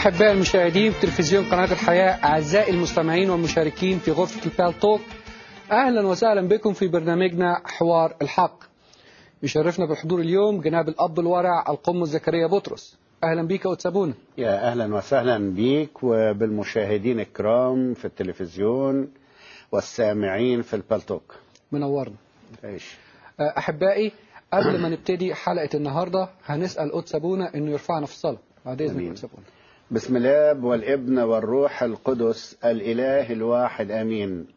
أحباء المشاهدين في تلفزيون قناة الحياة أعزائي المستمعين والمشاركين في غرفة البال توك أهلا وسهلا بكم في برنامجنا حوار الحق يشرفنا بالحضور اليوم جناب الأب الورع القم زكريا بطرس أهلا بيك وتسابونا يا أهلا وسهلا بيك وبالمشاهدين الكرام في التلفزيون والسامعين في البلتوك منورنا ايش أحبائي قبل ما نبتدي حلقة النهاردة هنسأل قدس أبونا إنه يرفعنا في الصلاة بعد إذنك أمين. قدس أبونا بسم الاب والابن والروح القدس الاله الواحد امين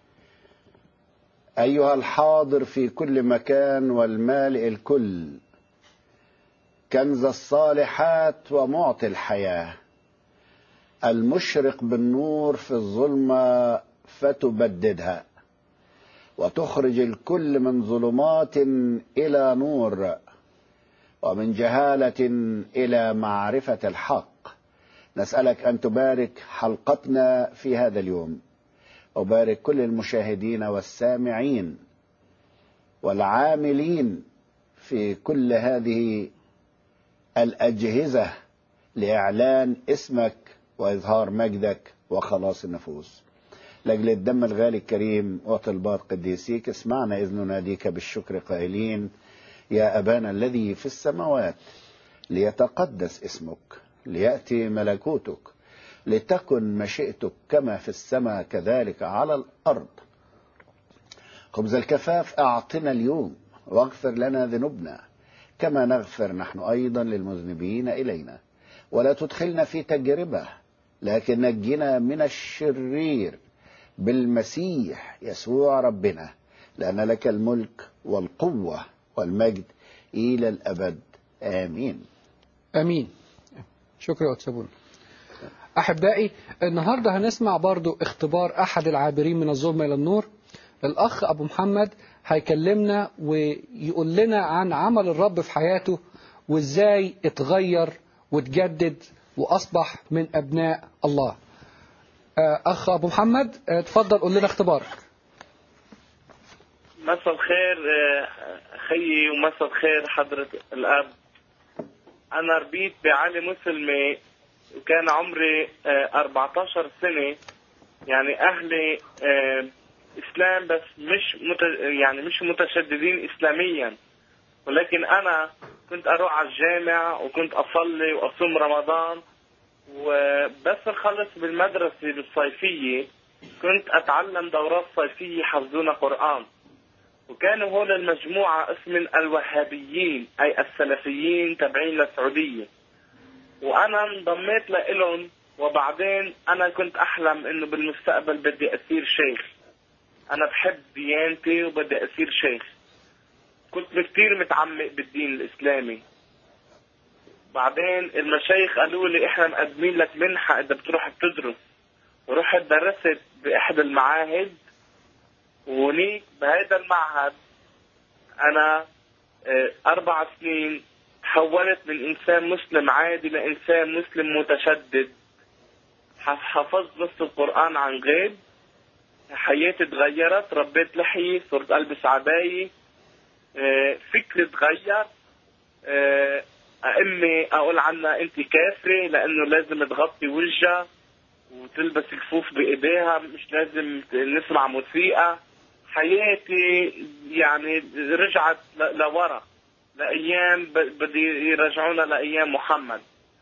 ايها الحاضر في كل مكان والمالئ الكل كنز الصالحات ومعطي الحياه المشرق بالنور في الظلمه فتبددها وتخرج الكل من ظلمات الى نور ومن جهاله الى معرفه الحق نسألك أن تبارك حلقتنا في هذا اليوم وبارك كل المشاهدين والسامعين والعاملين في كل هذه الأجهزة لإعلان اسمك وإظهار مجدك وخلاص النفوس لأجل الدم الغالي الكريم وطلبات قديسيك اسمعنا إذ نناديك بالشكر قائلين يا أبانا الذي في السماوات ليتقدس اسمك ليأتي ملكوتك لتكن مشيئتك كما في السماء كذلك على الأرض خبز الكفاف أعطنا اليوم واغفر لنا ذنوبنا كما نغفر نحن أيضا للمذنبين إلينا ولا تدخلنا في تجربة لكن نجنا من الشرير بالمسيح يسوع ربنا لأن لك الملك والقوة والمجد إلى الأبد آمين امين شكرا يا أبونا احبائي النهارده هنسمع برضو اختبار احد العابرين من الظلمه الى النور الاخ ابو محمد هيكلمنا ويقول لنا عن عمل الرب في حياته وازاي اتغير وتجدد واصبح من ابناء الله آه، اخ ابو محمد آه، اتفضل قول لنا اختبارك مساء الخير آه، خيي ومساء الخير حضرة الأب أنا ربيت بعلي مسلمة وكان عمري آه، 14 سنة يعني أهلي آه، إسلام بس مش مت... يعني مش متشددين إسلاميا ولكن أنا كنت أروح على الجامع وكنت أصلي وأصوم رمضان وبس نخلص بالمدرسة بالصيفية كنت أتعلم دورات صيفية يحفظونا قرآن وكانوا هول المجموعة اسم الوهابيين أي السلفيين تبعين للسعودية وأنا انضميت لإلهم وبعدين أنا كنت أحلم إنه بالمستقبل بدي أصير شيخ أنا بحب ديانتي وبدي أصير شيخ كنت كثير متعمق بالدين الإسلامي بعدين المشايخ قالوا لي إحنا مقدمين لك منحة إذا بتروح بتدرس ورحت درست بإحدى المعاهد وهنيك بهذا المعهد انا آه، اربع سنين تحولت من انسان مسلم عادي لانسان مسلم متشدد ح- حفظت نص القران عن غيب حياتي تغيرت ربيت لحية صرت البس عباية آه، فكري تغير آه، أمي أقول عنها أنت كافرة لأنه لازم تغطي وجهها وتلبس كفوف بإيديها مش لازم نسمع موسيقى حياتي يعني رجعت ل- لورا لأيام ب- بدي يرجعونا لأيام محمد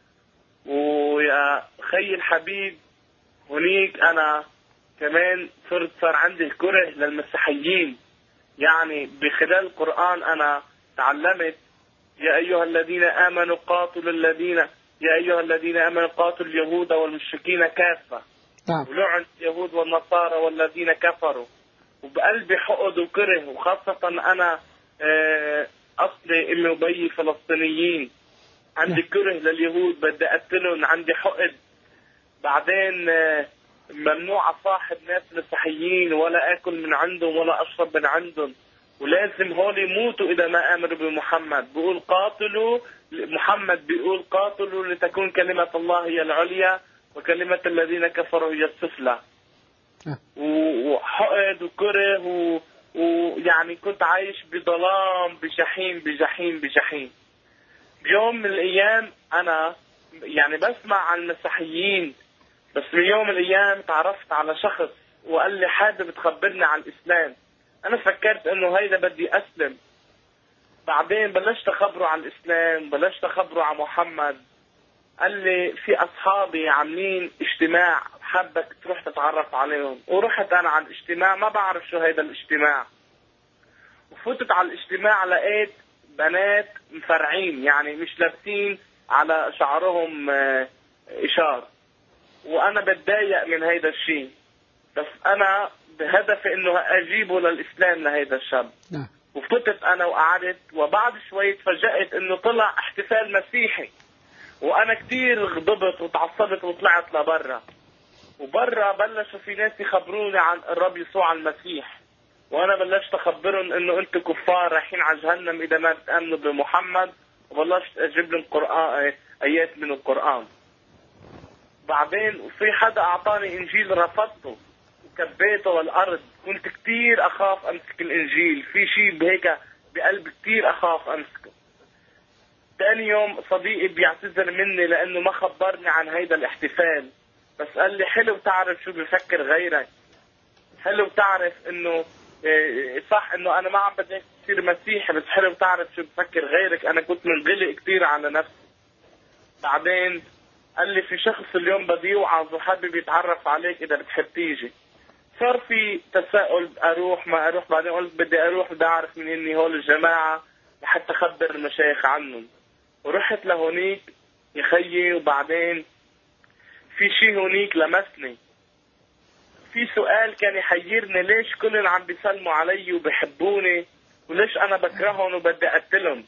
ويا خي الحبيب هنيك أنا كمان صرت صار عندي كره للمسيحيين يعني بخلال القرآن أنا تعلمت يا أيها الذين آمنوا قاتلوا الذين يا أيها الذين آمنوا قاتلوا اليهود والمشركين كافة نعم ولعن اليهود والنصارى والذين كفروا وبقلبي حقد وكره وخاصة أنا آه، أصلي أمي وبيي فلسطينيين عندي كره لليهود بدي أقتلهم عندي حقد بعدين آه، ممنوع أصاحب ناس مسيحيين ولا آكل من عندهم ولا أشرب من عندهم ولازم هول يموتوا إذا ما آمنوا بمحمد بيقول قاتلوا محمد بيقول قاتلوا لتكون كلمة الله هي العليا وكلمة الذين كفروا هي السفلى آه. و- وحقد وكره و- ويعني كنت عايش بظلام بجحيم بجحيم بجحيم بيوم من الأيام أنا يعني بسمع عن المسيحيين بس من يوم من الايام تعرفت على شخص وقال لي حابب تخبرني عن الاسلام انا فكرت انه هيدا بدي اسلم بعدين بلشت اخبره عن الاسلام بلشت اخبره عن محمد قال لي في اصحابي عاملين اجتماع حابك تروح تتعرف عليهم ورحت انا على الاجتماع ما بعرف شو هيدا الاجتماع وفتت على الاجتماع لقيت بنات مفرعين يعني مش لابسين على شعرهم آه، اشار وانا بتضايق من هيدا الشيء بس انا بهدفي انه اجيبه للاسلام لهيدا الشاب نعم وفتت انا وقعدت وبعد شوي تفاجأت انه طلع احتفال مسيحي وانا كثير غضبت وتعصبت وطلعت لبرا وبرا بلشوا في ناس يخبروني عن الرب يسوع المسيح وانا بلشت اخبرهم انه انتم كفار رايحين على جهنم اذا ما بتامنوا بمحمد وبلشت اجيب لهم قران ايات من القران بعدين في حدا اعطاني انجيل رفضته وكبيته للارض كنت كثير اخاف امسك الانجيل في شيء بهيك بقلبي كثير اخاف امسكه ثاني يوم صديقي بيعتذر مني لانه ما خبرني عن هيدا الاحتفال بس قال لي حلو تعرف شو بفكر غيرك حلو تعرف انه إيه، صح انه انا ما عم بدي تصير مسيحي بس حلو تعرف شو بفكر غيرك انا كنت منغلق كثير على نفسي بعدين قال لي في شخص اليوم بده يوعظ وحابب يتعرف عليك اذا بتحب تيجي صار في تساؤل اروح ما اروح بعدين قلت بدي اروح بدي اعرف مين اني هول الجماعه لحتى اخبر المشايخ عنهم ورحت لهونيك يا خيي وبعدين في شيء هونيك لمسني في سؤال كان يحيرني ليش كلهم عم بيسلموا علي وبحبوني وليش انا بكرههم وبدي اقتلهم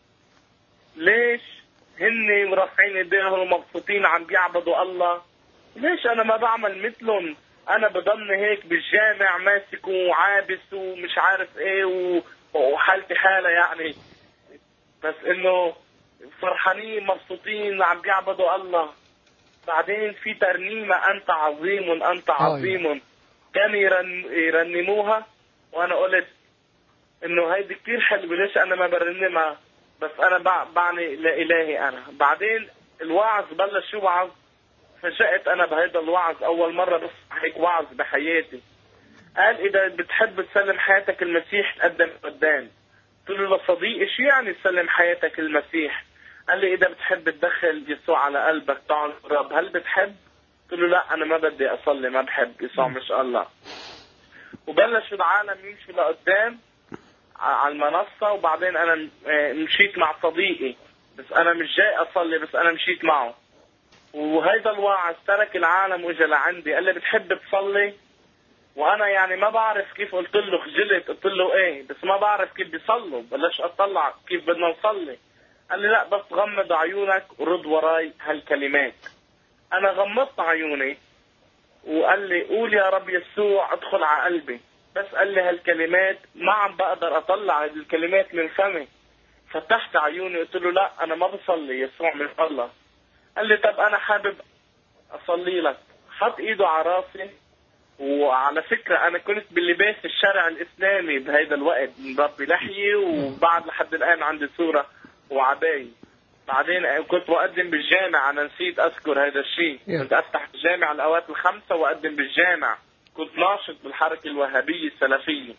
ليش هن مرفعين ايديهم ومبسوطين عم بيعبدوا الله ليش انا ما بعمل مثلهم انا بضلني هيك بالجامع ماسك وعابس ومش عارف ايه و... وحالتي حالة يعني بس انه فرحانين مبسوطين عم بيعبدوا الله بعدين في ترنيمة أنت عظيم أنت عظيم كانوا يرن... يرنموها وأنا قلت إنه هيدي كتير حلوة ليش أنا ما برنمها بس أنا بع... بعني لإلهي أنا بعدين الوعظ بلش يوعظ فجأت أنا بهيدا الوعظ أول مرة بس هيك وعظ بحياتي قال إذا بتحب تسلم حياتك المسيح تقدم قدام قلت له لصديقي شو يعني تسلم حياتك المسيح قال لي اذا بتحب تدخل يسوع على قلبك تعال رب هل بتحب قلت له لا انا ما بدي اصلي ما بحب يسوع مش الله وبلش العالم يمشي لقدام على المنصة وبعدين أنا آه، مشيت مع صديقي بس أنا مش جاي أصلي بس أنا مشيت معه وهيدا الواعظ ترك العالم واجا لعندي قال لي بتحب تصلي وانا يعني ما بعرف كيف قلت له خجلت قلت له ايه بس ما بعرف كيف بيصلوا بلش اطلع كيف بدنا نصلي قال لي لا بس غمض عيونك ورد وراي هالكلمات انا غمضت عيوني وقال لي قول يا رب يسوع ادخل على قلبي بس قال لي هالكلمات ما عم بقدر اطلع الكلمات من فمي فتحت عيوني قلت له لا انا ما بصلي يسوع من الله قال لي طب انا حابب اصلي لك حط ايده على راسي وعلى فكرة أنا كنت باللباس الشرع الإسلامي بهيدا الوقت مربي لحية وبعد لحد الآن عندي صورة وعباية بعدين كنت بقدم بالجامع أنا نسيت أذكر هذا الشيء Yeah. كنت أفتح الجامع الأوقات الخمسة وأقدم بالجامع كنت ناشط بالحركة الوهابية السلفية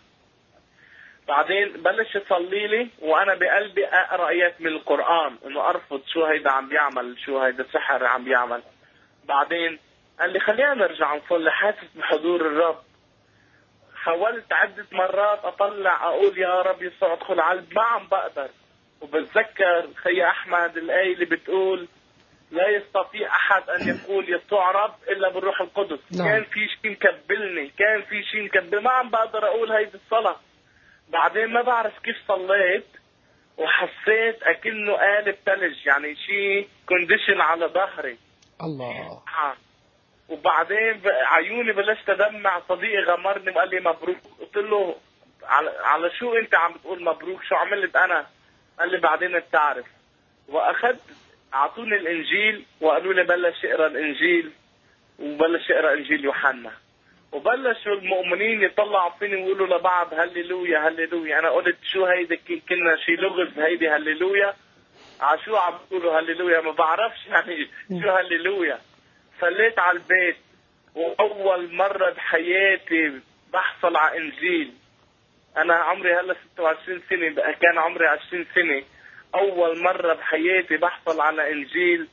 بعدين بلش يصلي لي وانا بقلبي اقرا ايات من القران انه ارفض شو هيدا عم بيعمل شو هيدا سحر عم بيعمل بعدين قال لي خلينا نرجع نصلي حاسس بحضور الرب حاولت عدة مرات أطلع أقول يا رب يسوع ادخل على القلب ما عم بقدر وبتذكر خي أحمد الآية اللي بتقول لا يستطيع أحد أن يقول يسوع رب إلا بالروح القدس نعم. كان في شيء مكبلني كان في شيء مكبل ما عم بقدر أقول هيدي الصلاة بعدين ما بعرف كيف صليت وحسيت أكنه قالب ثلج يعني شيء كونديشن على ظهري الله آه. وبعدين ب- عيوني بلشت ادمع صديقي غمرني وقال لي مبروك قلت له على, على شو انت عم بتقول مبروك شو عملت انا قال لي بعدين بتعرف واخذت اعطوني الانجيل وقالوا لي بلش اقرا الانجيل وبلش اقرا انجيل يوحنا وبلشوا المؤمنين يطلعوا فيني ويقولوا لبعض هللويا هللويا انا قلت شو هيدي ك- كنا شي لغز هيدي هللويا عشو عم بيقولوا هللويا ما بعرفش يعني شو هللويا صليت على البيت واول مره بحياتي بحصل على انجيل انا عمري هلا 26 سنه بقى كان عمري 20 سنه اول مره بحياتي بحصل على انجيل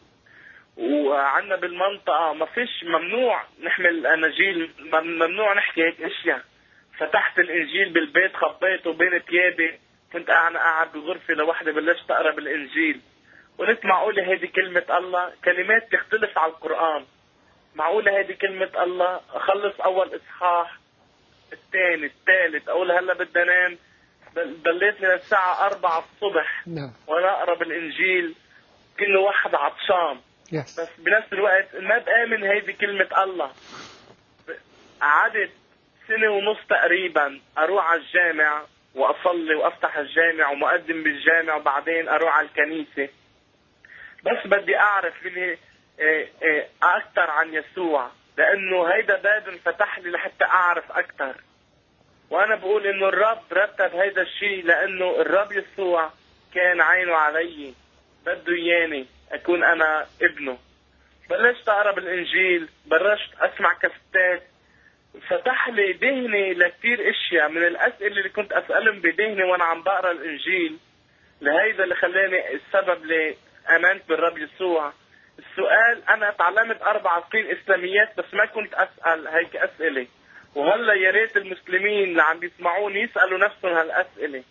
وعندنا بالمنطقه ما فيش ممنوع نحمل الاناجيل ممنوع نحكي هيك اشياء فتحت الانجيل بالبيت خبيته بين ثيابي كنت انا قاعد بغرفه لوحدي بلشت اقرا بالانجيل قلت معقوله هذه كلمه الله كلمات تختلف على القران معقوله هذه كلمه الله اخلص اول اصحاح الثاني الثالث اقول هلا بدي انام ضليت من الساعه 4 الصبح نعم وانا اقرا بالانجيل كل واحد عطشان يس بس بنفس الوقت ما بآمن هيدي كلمة الله قعدت سنة ونص تقريبا أروح على الجامع وأصلي وأفتح الجامع ومقدم بالجامع وبعدين أروح على الكنيسة بس بدي أعرف مني إيه، إيه، أكثر عن يسوع لأنه هيدا باب انفتح لي لحتى أعرف أكثر وأنا بقول إنه الرب رتب هيدا الشيء لأنه الرب يسوع كان عينه علي بده إياني أكون أنا ابنه بلشت أقرأ بالإنجيل بلشت أسمع كاسيتات فتح لي ذهني لكثير اشياء من الاسئله اللي كنت اسالهم بذهني وانا عم بقرا الانجيل لهيدا اللي خلاني السبب اللي امنت بالرب يسوع السؤال انا تعلمت اربع سنين اسلاميات بس ما كنت اسال هيك اسئله وهلا يا ريت المسلمين اللي عم بيسمعوني يسالوا نفسهم هالاسئله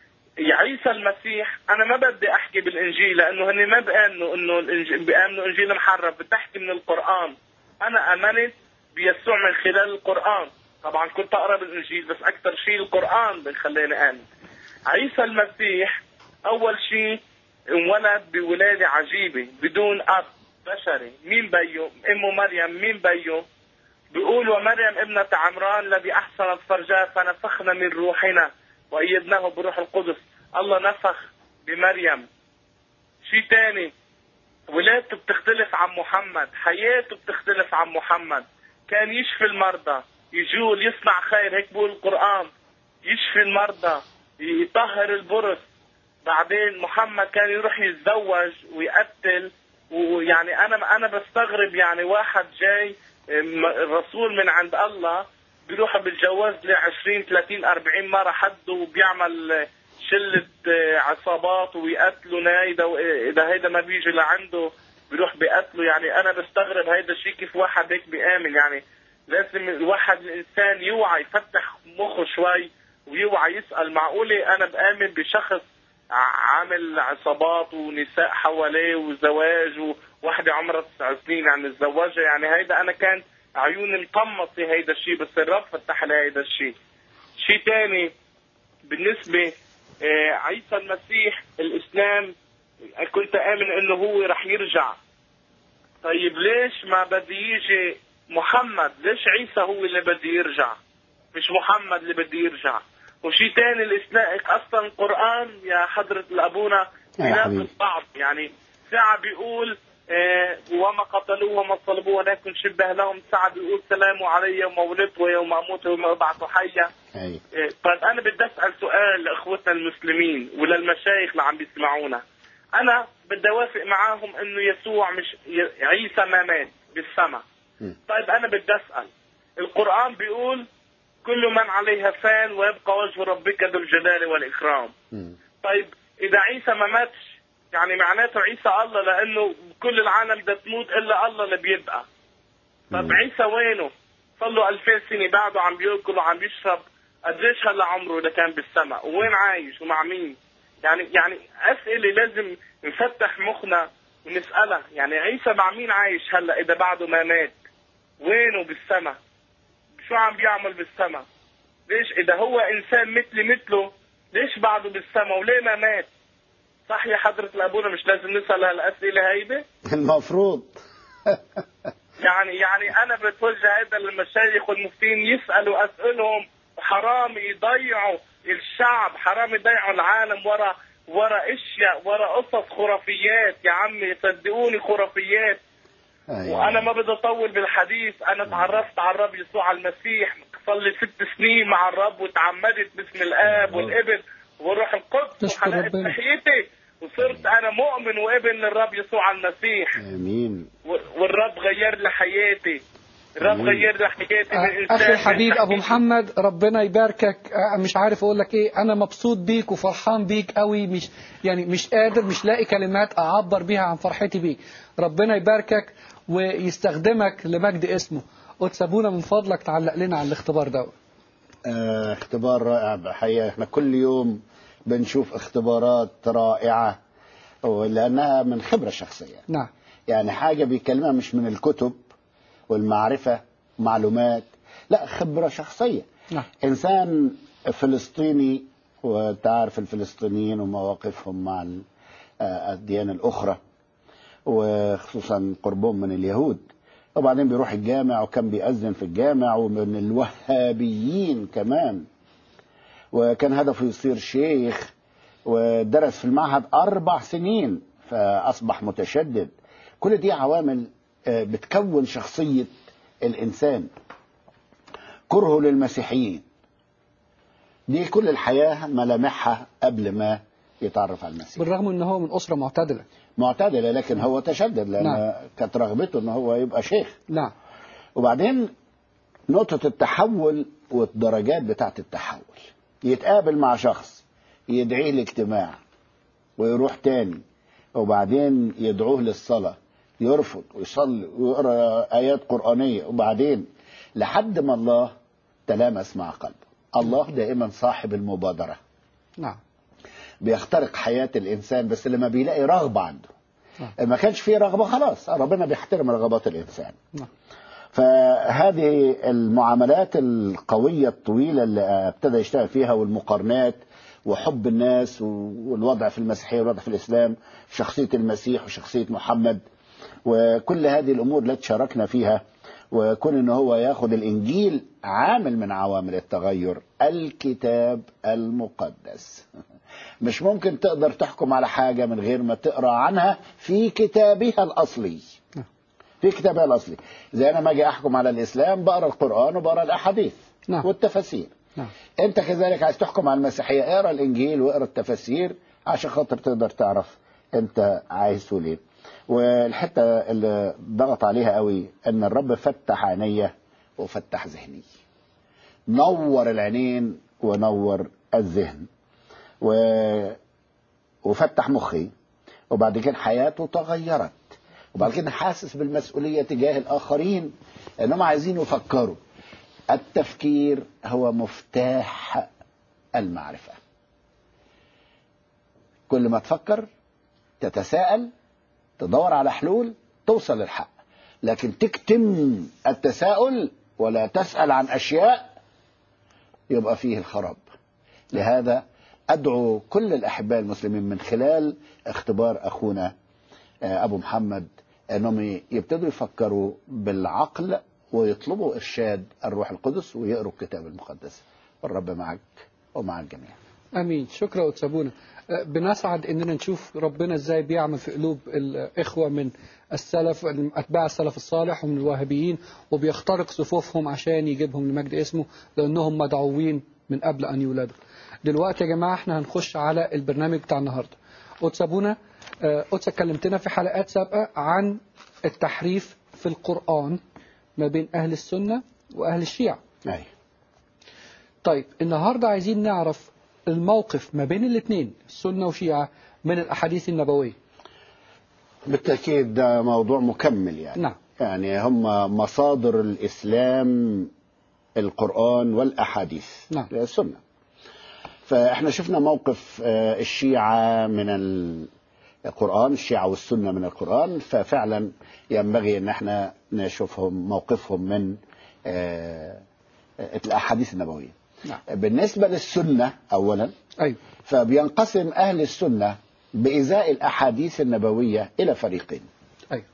يا عيسى المسيح انا ما بدي احكي بالانجيل لانه هن ما بامنوا انه الانجيل بامنوا انجيل محرف بدي احكي من القران انا امنت بيسوع من خلال القران طبعا كنت اقرا بالانجيل بس اكثر شيء القران بخلاني امن عيسى المسيح اول شيء انولد بولاده عجيبه بدون اب بشري مين بيه امه مريم مين بيه بيقول ومريم ابنة عمران الذي أحسنت فرجها فنفخنا من روحنا وأيدناه بروح القدس الله نفخ بمريم شيء تاني ولادته بتختلف عن محمد حياته بتختلف عن محمد كان يشفي المرضى يجول يصنع خير هيك بيقول القرآن يشفي المرضى يطهر البرص بعدين محمد كان يروح يتزوج ويقتل ويعني انا انا بستغرب يعني واحد جاي م- رسول من عند الله بيروح بالجواز ل 20 30 40 مره حده وبيعمل شله آه، عصابات ويقتلوا نايدا واذا هيدا ما بيجي لعنده بيروح بيقتله يعني انا بستغرب هيدا الشيء كيف واحد هيك بيامن يعني لازم الواحد الانسان يوعى يفتح مخه شوي ويوعى يسال معقوله انا بامن بشخص ع- عامل عصابات ونساء حواليه وزواج وواحدة عمرها تسع سنين يعني متزوجة يعني هيدا أنا كان عيوني مطمطة هيدا الشيء بس الرب فتح لي هيدا الشيء شيء تاني بالنسبة آه، عيسى المسيح الإسلام كنت آمن إنه هو رح يرجع طيب ليش ما بدي يجي محمد ليش عيسى هو اللي بده يرجع مش محمد اللي بده يرجع وشيء ثاني الاسلام اصلا القران يا حضره الابونا يا بيناقض حبيبي. بعض يعني ساعه بيقول آه وما قتلوه وما صلبوه ولكن شبه لهم ساعه بيقول سلام علي يوم ولدت ويوم اموت ويوم ابعث حيا أي. إيه، طيب انا بدي اسال سؤال لاخوتنا المسلمين وللمشايخ اللي عم بيسمعونا انا بدي اوافق معاهم انه يسوع مش ي- عيسى ما مات بالسماء مم. طيب انا بدي اسال القران بيقول كل من عليها فان ويبقى وجه ربك ذو الجلال والاكرام مم. طيب اذا عيسى ما ماتش يعني معناته عيسى الله لانه كل العالم بدها تموت الا الله اللي بيبقى طب مم. عيسى وينه؟ صار له 2000 سنه بعده عم بياكل وعم بيشرب قديش هلا عمره اذا كان بالسماء وين عايش ومع مين؟ يعني يعني اسئله لازم نفتح مخنا ونسالها يعني عيسى مع مين عايش هلا اذا بعده ما مات؟ وينه بالسماء؟ شو عم بيعمل بالسماء؟ ليش اذا هو انسان مثلي مثله ليش بعده بالسماء وليه ما مات؟ صح يا حضرة الأبونا مش لازم نسأل هالأسئلة هيدي؟ المفروض يعني يعني انا بتوجه هذا للمشايخ والمفتين يسالوا اسئلهم حرام يضيعوا الشعب حرام يضيعوا العالم ورا ورا اشياء ورا قصص خرافيات يا عمي صدقوني خرافيات أي. وانا ما بدي اطول بالحديث انا تعرفت على الرب يسوع المسيح صار لي ست سنين مع الرب وتعمدت باسم الاب والابن والروح القدس نشكر وحلقت ربنا. لحيتي وصرت انا مؤمن وابن الرب يسوع المسيح امين و- والرب غير لي حياتي الرب آمين. غير لي حياتي من إنسان أخي الحبيب من أبو تحت محمد ربنا يباركك آه، مش عارف أقول لك إيه أنا مبسوط بيك وفرحان بيك قوي مش يعني مش قادر مش لاقي كلمات أعبر بيها عن فرحتي بيك ربنا يباركك ويستخدمك لمجد اسمه وتسابونا من فضلك تعلق لنا على الاختبار ده آه، اختبار رائع بحقيقة احنا كل يوم بنشوف اختبارات رائعة لأنها من خبرة شخصية نعم يعني حاجة بيكلمها مش من الكتب والمعرفة معلومات لا خبرة شخصية نعم إنسان فلسطيني وتعرف الفلسطينيين ومواقفهم مع ال- آه، الديانة الأخرى وخصوصا قربهم من اليهود وبعدين بيروح الجامع وكان بيأذن في الجامع ومن الوهابيين كمان وكان هدفه يصير شيخ ودرس في المعهد أربع سنين فأصبح متشدد كل دي عوامل آه، بتكون شخصية الإنسان كرهه للمسيحيين دي كل الحياة ملامحها قبل ما يتعرف على المسيح بالرغم ان هو من اسره معتدله معتدلة لكن هو تشدد لأن نعم. كانت رغبته أنه هو يبقى شيخ نعم وبعدين نقطة التحول والدرجات بتاعت التحول يتقابل مع شخص يدعيه لاجتماع ويروح تاني وبعدين يدعوه للصلاة يرفض ويصلي ويقرأ آيات قرآنية وبعدين لحد ما الله تلامس مع قلبه الله دائما صاحب المبادرة نعم بيخترق حياة الإنسان بس لما بيلاقي رغبة عنده نعم. ما كانش فيه رغبة خلاص ربنا بيحترم رغبات الإنسان نعم فهذه المعاملات القوية الطويلة اللي ابتدى يشتغل فيها والمقارنات وحب الناس والوضع في المسيحية والوضع في الإسلام شخصية المسيح وشخصية محمد وكل هذه الأمور لا تشاركنا فيها وكون ان هو ياخد الانجيل عامل من عوامل التغير الكتاب المقدس مش ممكن تقدر تحكم على حاجة من غير ما تقرأ عنها في كتابها الأصلي في كتابها الأصلي زي أنا ما أجي أحكم على الإسلام بقرأ القرآن وبقرأ الأحاديث نعم. والتفاسير نعم أنت كذلك عايز تحكم على المسيحية اقرأ الإنجيل واقرأ التفاسير عشان خاطر تقدر تعرف أنت عايز تقول إيه والحتة اللي ضغط عليها قوي أن الرب فتح عينيه وفتح ذهني نور العينين ونور الذهن و... وفتح مخي وبعد كده حياته تغيرت وبعد كده حاسس بالمسؤولية تجاه الآخرين أنهم عايزين يفكروا التفكير هو مفتاح المعرفة كل ما تفكر تتساءل تدور على حلول توصل للحق لكن تكتم التساؤل ولا تسأل عن أشياء يبقى فيه الخراب لهذا أدعو كل الأحباء المسلمين من خلال اختبار أخونا أبو محمد أنهم يبتدوا يفكروا بالعقل ويطلبوا إرشاد الروح القدس ويقروا الكتاب المقدس والرب معك ومع الجميع امين شكرا وتسابونا بنسعد اننا نشوف ربنا ازاي بيعمل في قلوب الاخوه من السلف اتباع السلف الصالح ومن الوهابيين وبيخترق صفوفهم عشان يجيبهم لمجد اسمه لانهم مدعوين من قبل ان يولدوا. دلوقتي يا جماعه احنا هنخش على البرنامج بتاع النهارده. قدس ابونا قدس اتكلمتنا في حلقات سابقه عن التحريف في القران ما بين اهل السنه واهل الشيعه. أي. طيب النهارده عايزين نعرف الموقف ما بين الاثنين السنة وشيعة من الأحاديث النبوية بالتأكيد ده موضوع مكمل يعني نعم يعني هم مصادر الإسلام القرآن والأحاديث نعم. السنة فإحنا شفنا موقف آه، الشيعة من القرآن الشيعة والسنة من القرآن ففعلا ينبغي أن احنا نشوفهم موقفهم من آه، الأحاديث النبوية نعم بالنسبة للسنة أولا أيوة فبينقسم أهل السنة بإزاء الأحاديث النبوية إلى فريقين أيوة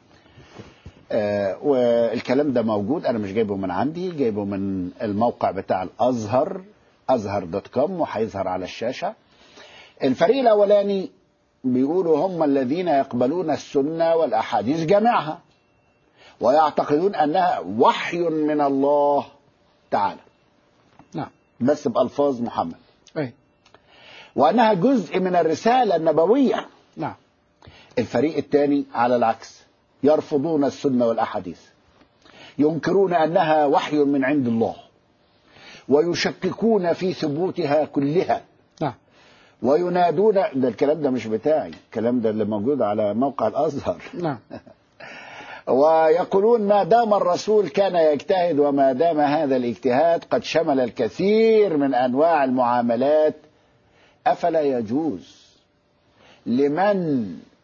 آه والكلام ده موجود أنا مش جايبه من عندي جايبه من الموقع بتاع الأزهر أزهر دوت كوم وهيظهر على الشاشة الفريق الأولاني بيقولوا هم الذين يقبلون السنة والأحاديث جميعها ويعتقدون أنها وحي من الله تعالى نعم بس بألفاظ محمد أيوة وأنها جزء من الرسالة النبوية نعم الفريق الثاني على العكس يرفضون السنة والأحاديث ينكرون أنها وحي من عند الله ويشككون في ثبوتها كلها نعم وينادون ده الكلام ده مش بتاعي الكلام ده اللي موجود على موقع الأزهر نعم ويقولون ما دام الرسول كان يجتهد وما دام هذا الاجتهاد قد شمل الكثير من انواع المعاملات افلا يجوز لمن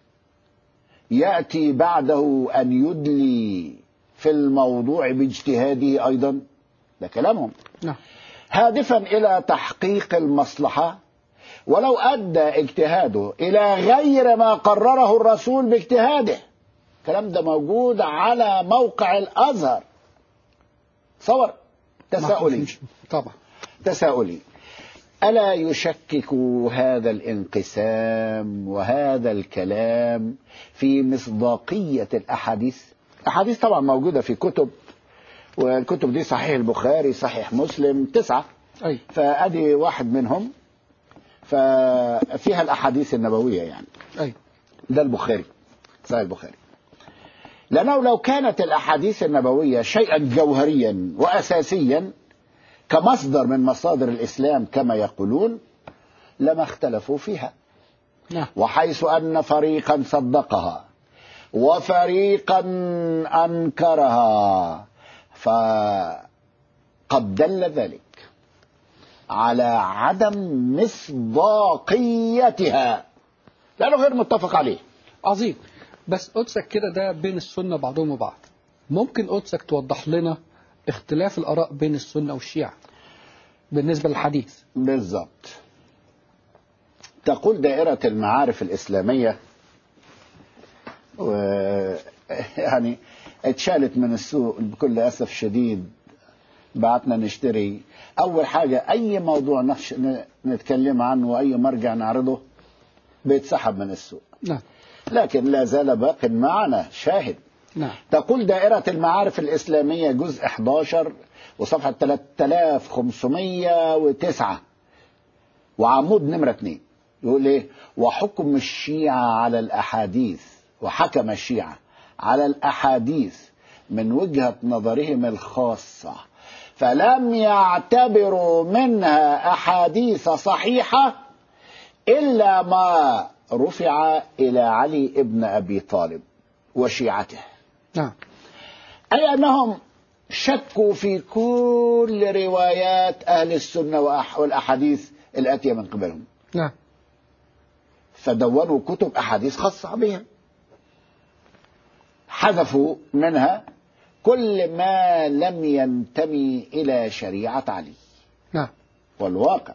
ياتي بعده ان يدلي في الموضوع باجتهاده ايضا ده كلامهم نعم هادفا الى تحقيق المصلحه ولو ادى اجتهاده الى غير ما قرره الرسول باجتهاده الكلام ده موجود على موقع الازهر صور تساؤلي طبعا تساؤلي الا يشكك هذا الانقسام وهذا الكلام في مصداقيه الاحاديث الاحاديث طبعا موجوده في كتب والكتب دي صحيح البخاري صحيح مسلم تسعه أي فادي واحد منهم ففيها الاحاديث النبويه يعني أي ده البخاري صحيح البخاري لأنه لو كانت الأحاديث النبوية شيئا جوهريا وأساسيا كمصدر من مصادر الإسلام كما يقولون لما اختلفوا فيها نعم وحيث أن فريقا صدقها وفريقا أنكرها فقد دل ذلك على عدم مصداقيتها لأنه غير متفق عليه عظيم بس قدسك كده ده بين السنة بعضهم وبعض ممكن قدسك توضح لنا اختلاف الآراء بين السنة والشيعة بالنسبة للحديث بالضبط تقول دائرة المعارف الإسلامية و يعني اتشالت من السوق بكل أسف شديد بعتنا نشتري أول حاجة أي موضوع نخش... ن- نتكلم عنه وأي مرجع نعرضه بيتسحب من السوق نعم لكن لا زال باق معنا شاهد نعم تقول دائرة المعارف الإسلامية جزء 11 وصفحة 3509 وعمود نمرة 2 يقول إيه وحكم الشيعة على الأحاديث وحكم الشيعة على الأحاديث من وجهة نظرهم الخاصة فلم يعتبروا منها أحاديث صحيحة إلا ما رفع إلى علي ابن أبي طالب وشيعته نعم أي أنهم شكوا في كل روايات أهل السنة وأح- والأحاديث الآتية من قبلهم نعم فدونوا كتب أحاديث خاصة بهم حذفوا منها كل ما لم ينتمي إلى شريعة علي نعم والواقع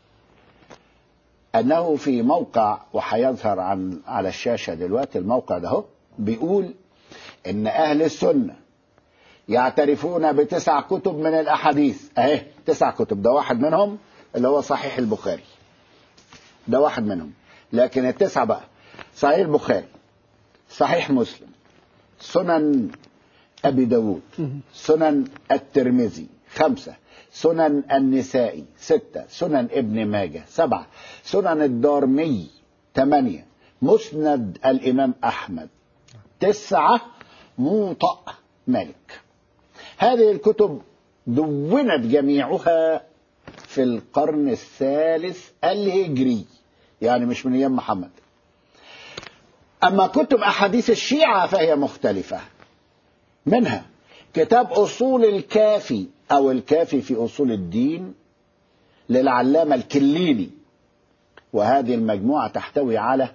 أنه في موقع وحيظهر عن على الشاشة دلوقتي الموقع ده هو بيقول إن أهل السنة يعترفون بتسع كتب من الأحاديث أهي تسع كتب ده واحد منهم اللي هو صحيح البخاري ده واحد منهم لكن التسعة بقى صحيح البخاري صحيح مسلم سنن أبي داود سنن الترمذي خمسة سنن النسائي ستة سنن ابن ماجه سبعة سنن الدارمي ثمانية مسند الإمام أحمد تسعة موطأ مالك هذه الكتب دونت جميعها في القرن الثالث الهجري يعني مش من أيام محمد أما كتب أحاديث الشيعة فهي مختلفة منها كتاب أصول الكافي أو الكافي في أصول الدين للعلامة الكليني وهذه المجموعة تحتوي على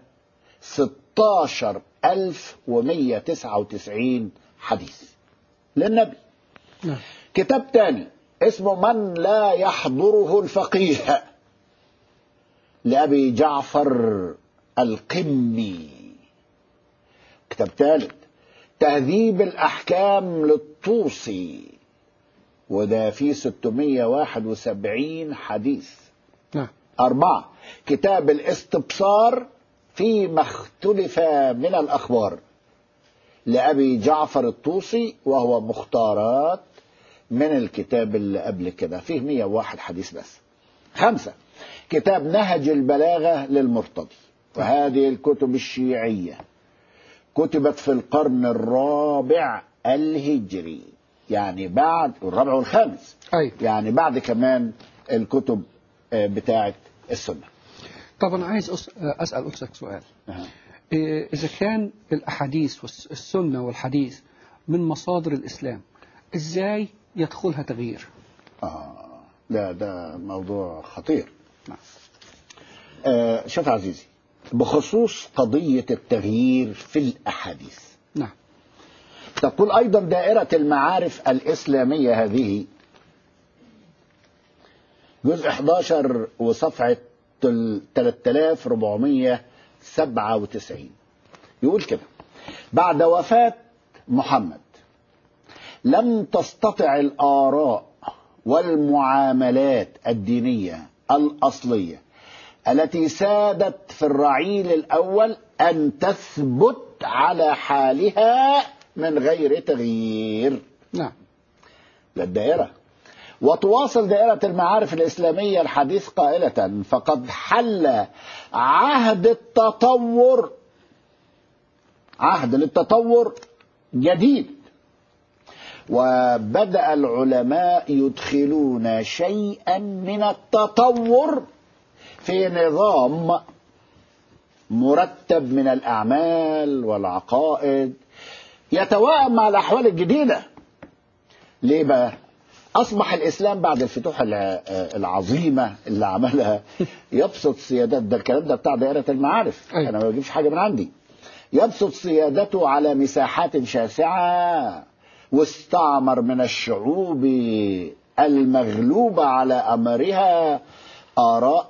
16199 حديث للنبي نعم كتاب تاني اسمه من لا يحضره الفقيه لأبي جعفر القمي كتاب ثالث تهذيب الأحكام للطوسي وده فيه 671 حديث نعم أربعة كتاب الاستبصار فيما اختلف من الأخبار لأبي جعفر الطوسي وهو مختارات من الكتاب اللي قبل كده فيه 101 حديث بس خمسة كتاب نهج البلاغة للمرتضي وهذه الكتب الشيعية كتبت في القرن الرابع الهجري يعني بعد الرابع والخامس أي يعني بعد كمان الكتب آه، بتاعة السنة طب أنا عايز أس- أسأل أسألك سؤال أها. إيه، إذا كان الأحاديث والسنة والحديث من مصادر الإسلام إزاي يدخلها تغيير آه لا ده موضوع خطير نعم. آه شوف عزيزي بخصوص قضية التغيير في الأحاديث نعم تقول أيضا دائرة المعارف الإسلامية هذه جزء 11 وصفحة تل- 3497 يقول كده بعد وفاة محمد لم تستطع الآراء والمعاملات الدينية الأصلية التي سادت في الرعيل الأول أن تثبت على حالها من غير تغيير نعم للدائرة وتواصل دائرة المعارف الإسلامية الحديث قائلة فقد حل عهد التطور عهد للتطور جديد وبدأ العلماء يدخلون شيئا من التطور في نظام مرتب من الأعمال والعقائد يتوائم مع الأحوال الجديدة ليه بقى؟ أصبح الإسلام بعد الفتوح الع- العظيمة اللي عملها يبسط سيادات ده الكلام ده بتاع دائرة المعارف أيوة. أنا ما بجيبش حاجة من عندي يبسط سيادته على مساحات شاسعة واستعمر من الشعوب المغلوبة على أمرها آراء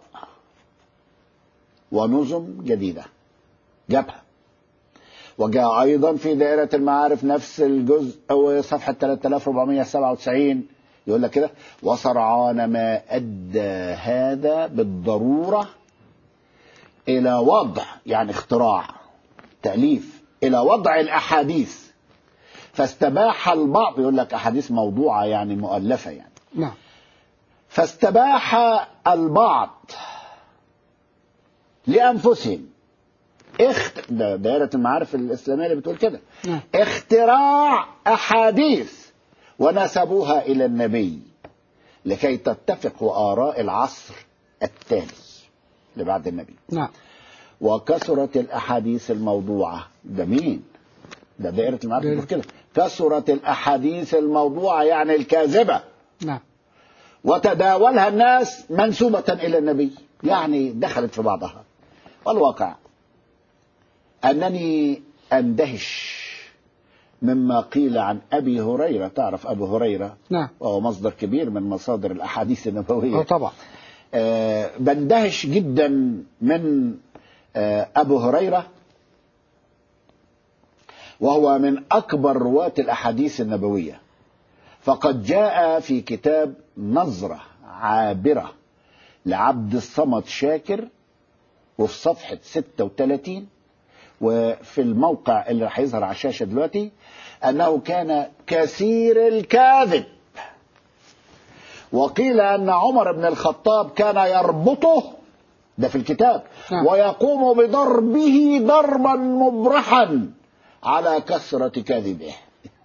ونظم جديدة جابها وجاء أيضا في دائرة المعارف نفس الجزء أو صفحة 3497 يقول لك كده وسرعان ما أدى هذا بالضرورة إلى وضع يعني اختراع تأليف إلى وضع الأحاديث فاستباح البعض يقول لك أحاديث موضوعة يعني مؤلفة يعني نعم فاستباح البعض لأنفسهم اخت... ده دائرة المعارف الإسلامية اللي بتقول كده نعم. اختراع أحاديث ونسبوها إلى النبي لكي تتفق آراء العصر التالي اللي بعد النبي نعم وكثرت الأحاديث الموضوعة ده مين؟ ده دائرة المعارف دائرة. بتقول كده كثرت الأحاديث الموضوعة يعني الكاذبة نعم وتداولها الناس منسوبة إلى النبي يعني دخلت في بعضها والواقع أنني أندهش مما قيل عن أبي هريرة تعرف أبو هريرة نعم وهو مصدر كبير من مصادر الأحاديث آه النبوية طبعا آه، بندهش جدا من آه، أبو هريرة وهو من أكبر رواة الأحاديث النبوية فقد جاء في كتاب نظرة عابرة لعبد الصمد شاكر وفي صفحة 36 وفي الموقع اللي راح يظهر على الشاشة دلوقتي أنه كان كثير الكاذب وقيل أن عمر بن الخطاب كان يربطه ده في الكتاب نعم. ويقوم بضربه ضربا مبرحا على كثرة كذبه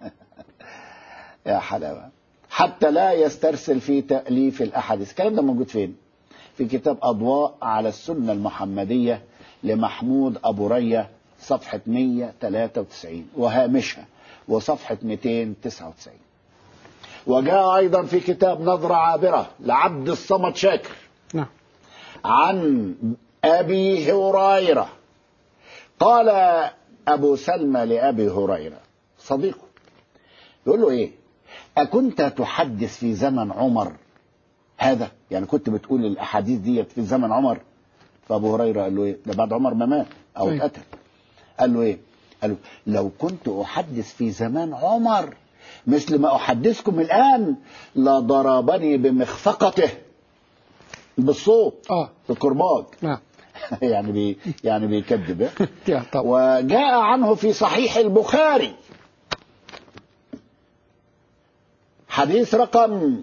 يا حلاوة حتى لا يسترسل في تأليف الأحاديث الكلام ده موجود فين في كتاب أضواء على السنة المحمدية لمحمود أبو رية صفحة 193 وهامشها وصفحة 299 وجاء أيضا في كتاب نظرة عابرة لعبد الصمد شاكر نعم عن أبي هريرة قال أبو سلمى لأبي هريرة صديقه يقول له إيه أكنت تحدث في زمن عمر هذا يعني كنت بتقول الأحاديث دي في زمن عمر فأبو هريرة قال له إيه ده بعد عمر ما مات أو أيوة. اتقتل قال له إيه قال له لو كنت أحدث في زمان عمر مثل ما أحدثكم الآن لضربني بمخفقته بالصوت اه في الكرباج نعم يعني بي يعني بيكذب إيه؟ يا طبعا وجاء عنه في صحيح البخاري حديث رقم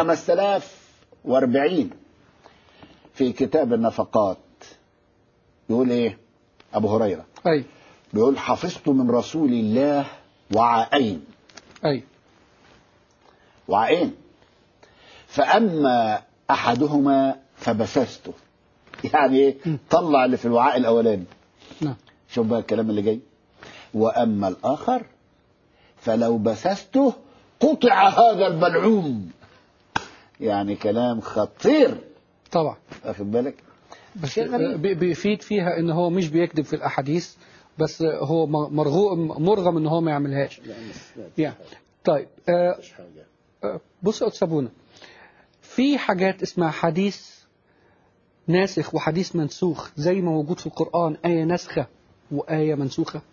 5040 في كتاب النفقات يقول ايه ابو هريره أي بيقول حفظت من رسول الله وعاءين أي وعاءين فاما احدهما فبسسته يعني ايه طلع اللي في الوعاء الاولاني نعم شوف بقى الكلام اللي جاي واما الاخر فلو بسسته قطع هذا البلعوم يعني كلام خطير طبعا واخد بالك بس شيء غريب. بي- بيفيد فيها ان هو مش بيكذب في الاحاديث بس هو مرغوم مرغم ان هو ما يعملهاش يعني طيب آه آه، بص يا أستاذ سابونا في حاجات اسمها حديث ناسخ وحديث منسوخ زي ما موجود في القرآن آية ناسخة وآية منسوخة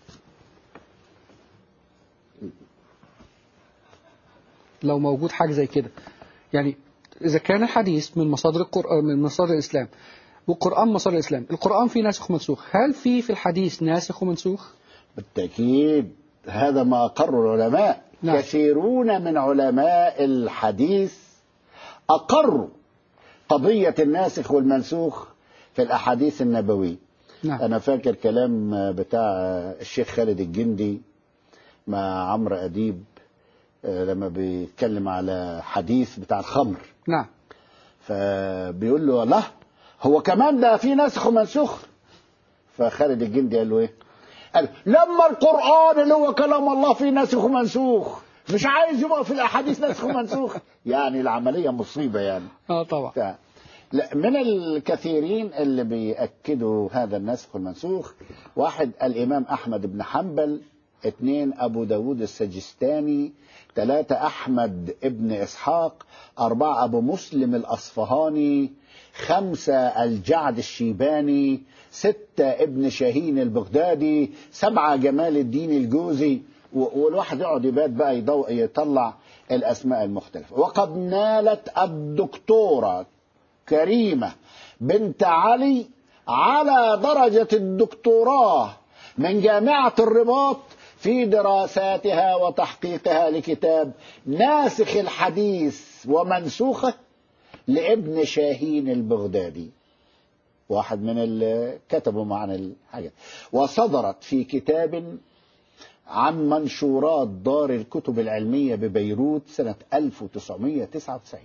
لو موجود حاجة زي كده يعني إذا كان الحديث من مصادر القرآن من مصادر الإسلام والقرآن مصادر الإسلام القرآن فيه ناسخ ومنسوخ هل في في الحديث ناسخ ومنسوخ؟ بالتأكيد هذا ما أقر العلماء نعم. كثيرون من علماء الحديث أقروا قضية الناسخ والمنسوخ في الأحاديث النبوية نعم أنا فاكر كلام بتاع الشيخ خالد الجندي مع عمرو أديب آه، لما بيتكلم على حديث بتاع الخمر نعم فبيقول له لا هو كمان ده في ناسخ ومنسوخ فخالد الجندي قال له ايه قال لما القرآن اللي هو كلام الله فيه ناسخ ومنسوخ مش عايز يبقى في الأحاديث ناسخ ومنسوخ يعني العملية مصيبة يعني اه طبعا ف- لا من الكثيرين اللي بيأكدوا هذا النسخ والمنسوخ واحد الإمام أحمد بن حنبل اثنين أبو داود السجستاني ثلاثة أحمد ابن إسحاق أربعة أبو مسلم الأصفهاني خمسة الجعد الشيباني ستة ابن شاهين البغدادي سبعة جمال الدين الجوزي و- والواحد يقعد يبات بقى يضو يطلع الأسماء المختلفة وقد نالت الدكتورة كريمة بنت علي على درجة الدكتوراه من جامعة الرباط في دراساتها وتحقيقها لكتاب ناسخ الحديث ومنسوخه لابن شاهين البغدادي واحد من اللي كتبوا معنا الحاجة وصدرت في كتاب عن منشورات دار الكتب العلمية ببيروت سنة 1999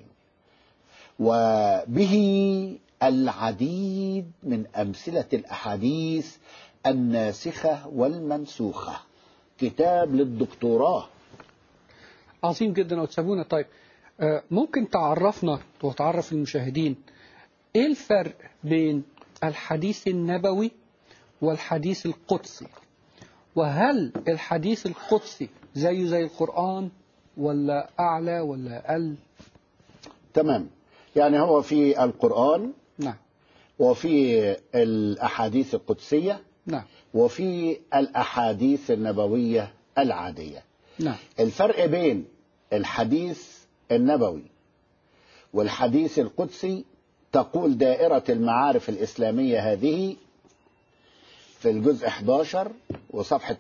وبه العديد من أمثلة الأحاديث الناسخة والمنسوخة كتاب للدكتوراه عظيم جدا يا أستاذ سابونا طيب آه، ممكن تعرفنا وتعرف المشاهدين ايه الفرق بين الحديث النبوي والحديث القدسي وهل الحديث القدسي زيه زي القرآن ولا أعلى ولا أقل تمام يعني هو في القرآن نعم وفي الأحاديث القدسية نعم وفي الأحاديث النبوية العادية نعم الفرق بين الحديث النبوي والحديث القدسي تقول دائرة المعارف الإسلامية هذه في الجزء 11 وصفحة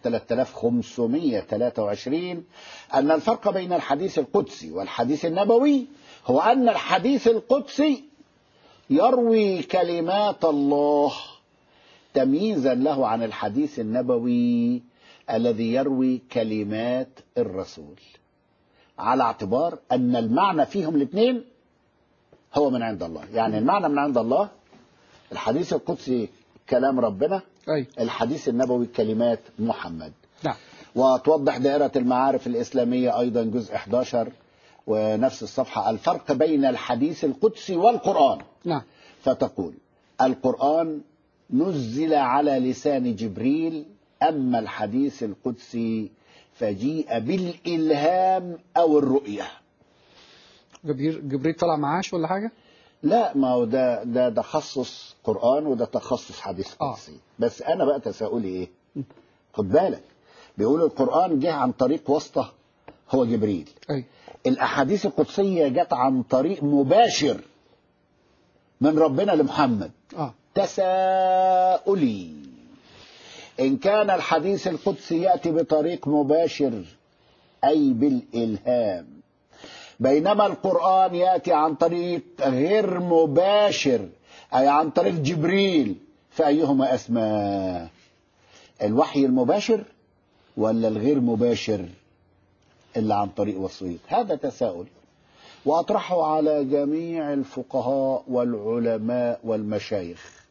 3523 أن الفرق بين الحديث القدسي والحديث النبوي هو أن الحديث القدسي يروي كلمات الله تمييزا له عن الحديث النبوي الذي يروي كلمات الرسول على اعتبار أن المعنى فيهم الاثنين هو من عند الله يعني المعنى من عند الله الحديث القدسي كلام ربنا أي الحديث النبوي كلمات محمد نعم وتوضح دائرة المعارف الإسلامية أيضا جزء 11 ونفس الصفحة الفرق بين الحديث القدسي والقرآن نعم فتقول القرآن نزل على لسان جبريل أما الحديث القدسي فجيء بالإلهام أو الرؤية جبريل جبريل طلع معاش ولا حاجة لا ما هو ده ده تخصص قرآن وده تخصص حديث آه. قدسي بس أنا بقى تساؤلي إيه خد بالك بيقول القرآن جه عن طريق واسطة هو جبريل أي الأحاديث القدسية جت عن طريق مباشر من ربنا لمحمد آه تساؤلي إن كان الحديث القدسي يأتي بطريق مباشر أي بالإلهام بينما القرآن يأتي عن طريق غير مباشر أي عن طريق جبريل فأيهما أسمى الوحي المباشر ولا الغير مباشر اللي عن طريق وسيط هذا تساؤل وأطرحه على جميع الفقهاء والعلماء والمشايخ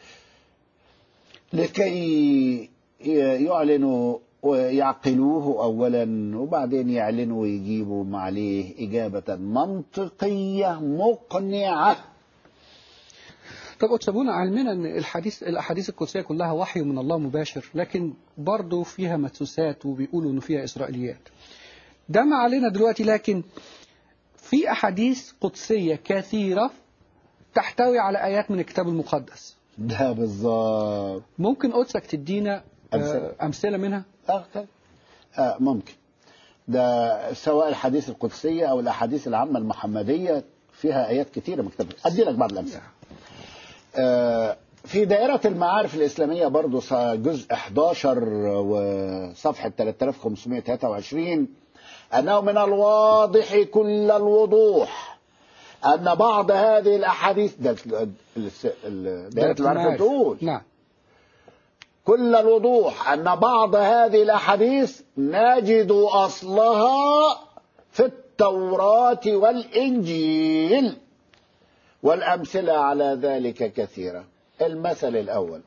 لكي يعلنوا ويعقلوه أولا وبعدين يعلنوا ويجيبوا عليه إجابة منطقية مقنعة طب أتسابونا علمنا أن الحديث الأحاديث القدسية كلها وحي من الله مباشر لكن برضه فيها مدسوسات وبيقولوا أنه فيها إسرائيليات ده ما علينا دلوقتي لكن في أحاديث قدسية كثيرة تحتوي على آيات من الكتاب المقدس ده بالظبط ممكن قدسك تدينا أمثلة. آه، أمثلة منها آه طيب. آه ممكن ده سواء الحديث القدسية أو الأحاديث العامة المحمدية فيها آيات كثيرة مكتوبة أدي لك بعض الأمثلة آه، في دائرة المعارف الإسلامية برضو ص- جزء 11 وصفحة 3523 أنه من الواضح كل الوضوح أن بعض هذه الأحاديث ده ال- ال- ال- دائرة المعارف بتقول نعم كل الوضوح أن بعض هذه الأحاديث نجد أصلها في التوراة والإنجيل والأمثلة على ذلك كثيرة المثل الأول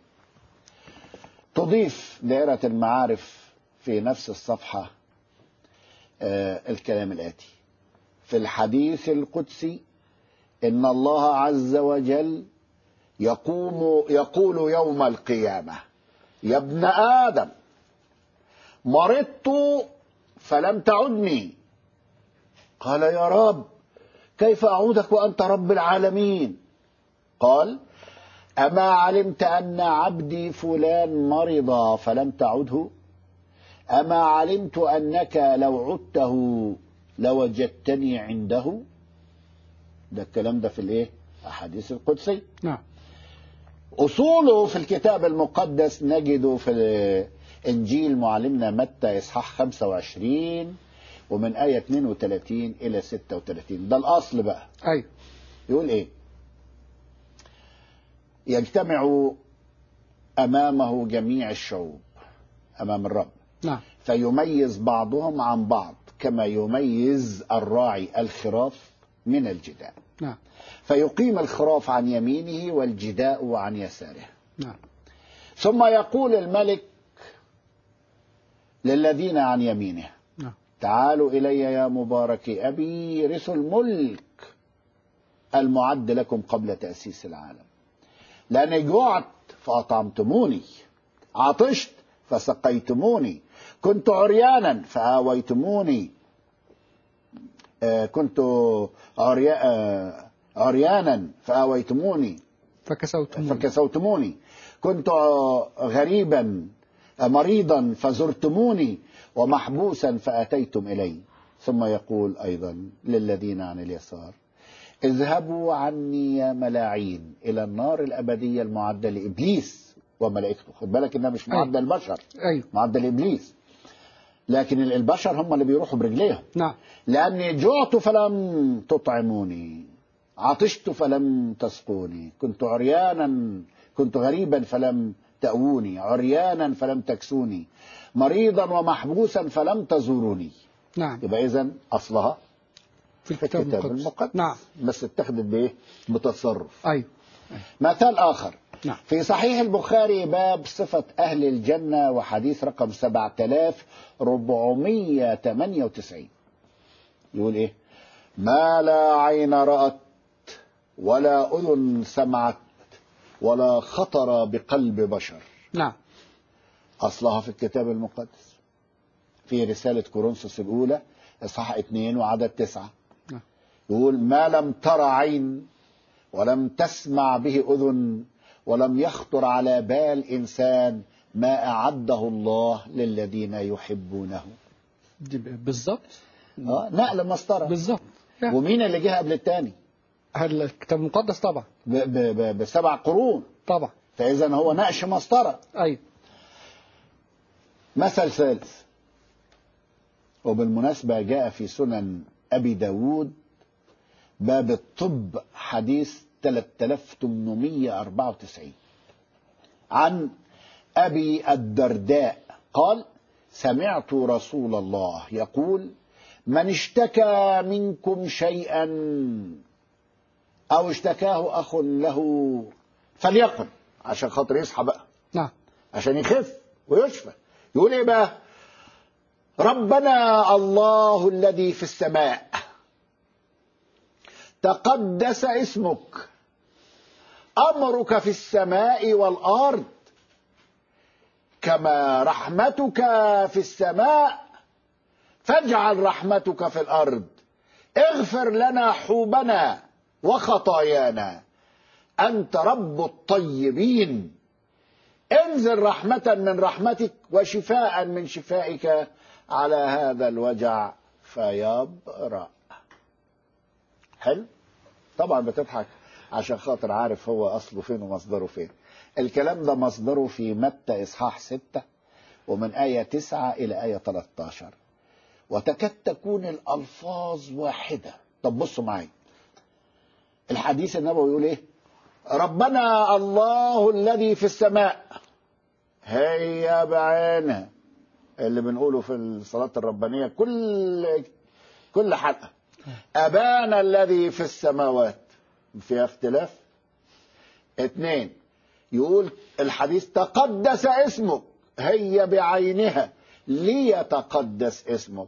تضيف دائرة المعارف في نفس الصفحة آه، الكلام الآتي في الحديث القدسي إن الله عز وجل يقوم يقول يوم القيامة يا ابن آدم مرضت فلم تعدني قال يا رب كيف أعودك وأنت رب العالمين قال أما علمت أن عبدي فلان مرض فلم تعده أما علمت أنك لو عدته لوجدتني عنده ده الكلام ده في الايه احاديث القدسي نعم أصوله في الكتاب المقدس نجده في إنجيل معلمنا متى إصحاح 25 ومن آية 32 إلى 36 ده الأصل بقى أيوه يقول إيه يجتمع أمامه جميع الشعوب أمام الرب نعم فيميز بعضهم عن بعض كما يميز الراعي الخراف من الجداء نعم فيقيم الخراف عن يمينه والجداء عن يساره نعم ثم يقول الملك للذين عن يمينه نعم تعالوا إلي يا مبارك أبي رثوا الملك المعد لكم قبل تأسيس العالم لأني جوعت فأطعمتموني عطشت فسقيتموني كنت عريانا فآويتموني آه، كنت عريا آه، عريانا فآويتموني فكسوتم فكسوتموني كنت غريبا مريضا فزرتموني ومحبوسا فأتيتم إلي ثم يقول أيضا للذين عن اليسار اذهبوا عني يا ملاعين إلى النار الأبدية المعدة لإبليس وملائكته خد بالك إنها مش معدة للبشر أيوه معدة لإبليس لكن البشر هم اللي بيروحوا برجليهم نعم لأني جعت فلم تطعموني عطشت فلم تسقوني كنت عريانا كنت غريبا فلم تأووني عريانا فلم تكسوني مريضا ومحبوسا فلم تزوروني نعم يبقى إذا أصلها في في الكتاب الكتاب المقدس المقدس نعم بس اتخذت بإيه بتصرف أيوه مثال آخر نعم في صحيح البخاري باب صفة أهل الجنة وحديث رقم 7498 يقول إيه ما لا عين رأت ولا أذن سمعت ولا خطر بقلب بشر نعم أصلها في الكتاب المقدس في رسالة كورنثوس الأولى إصحاح 2 وعدد تسعة نعم. يقول ما لم ترى عين ولم تسمع به أذن ولم يخطر على بال إنسان ما أعده الله للذين يحبونه دي ب- بالظبط آه نقل مسطرة بالظبط يعني ومين اللي جه قبل الثاني هل الكتاب المقدس طبعا ب- ب- ب- بسبع قرون طبعا فإذا هو نقش مسطرة أيوه مثل ثالث وبالمناسبة جاء في سنن أبي داود باب الطب حديث 3894 عن أبي الدرداء قال سمعت رسول الله يقول من اشتكى منكم شيئا أو اشتكاه أخ له فليقل عشان خاطر يصحى بقى نعم عشان يخف ويشفى يقول ايه بقى ربنا الله الذي في السماء تقدس اسمك امرك في السماء والارض كما رحمتك في السماء فاجعل رحمتك في الارض اغفر لنا حوبنا وخطايانا انت رب الطيبين انزل رحمة من رحمتك وشفاء من شفائك على هذا الوجع فيبرأ حلو طبعا بتضحك عشان خاطر عارف هو أصله فين ومصدره فين الكلام ده مصدره في متى إصحاح ستة ومن آية تسعة إلى آية 13 وتكاد تكون الألفاظ واحدة طب بصوا معايا الحديث النبوي يقول ايه ربنا الله الذي في السماء هي بعينها اللي بنقوله في الصلاة الربانية كل كل حلقة أبانا الذي في السماوات في اختلاف اثنين يقول الحديث تقدس اسمك هي بعينها ليتقدس اسمك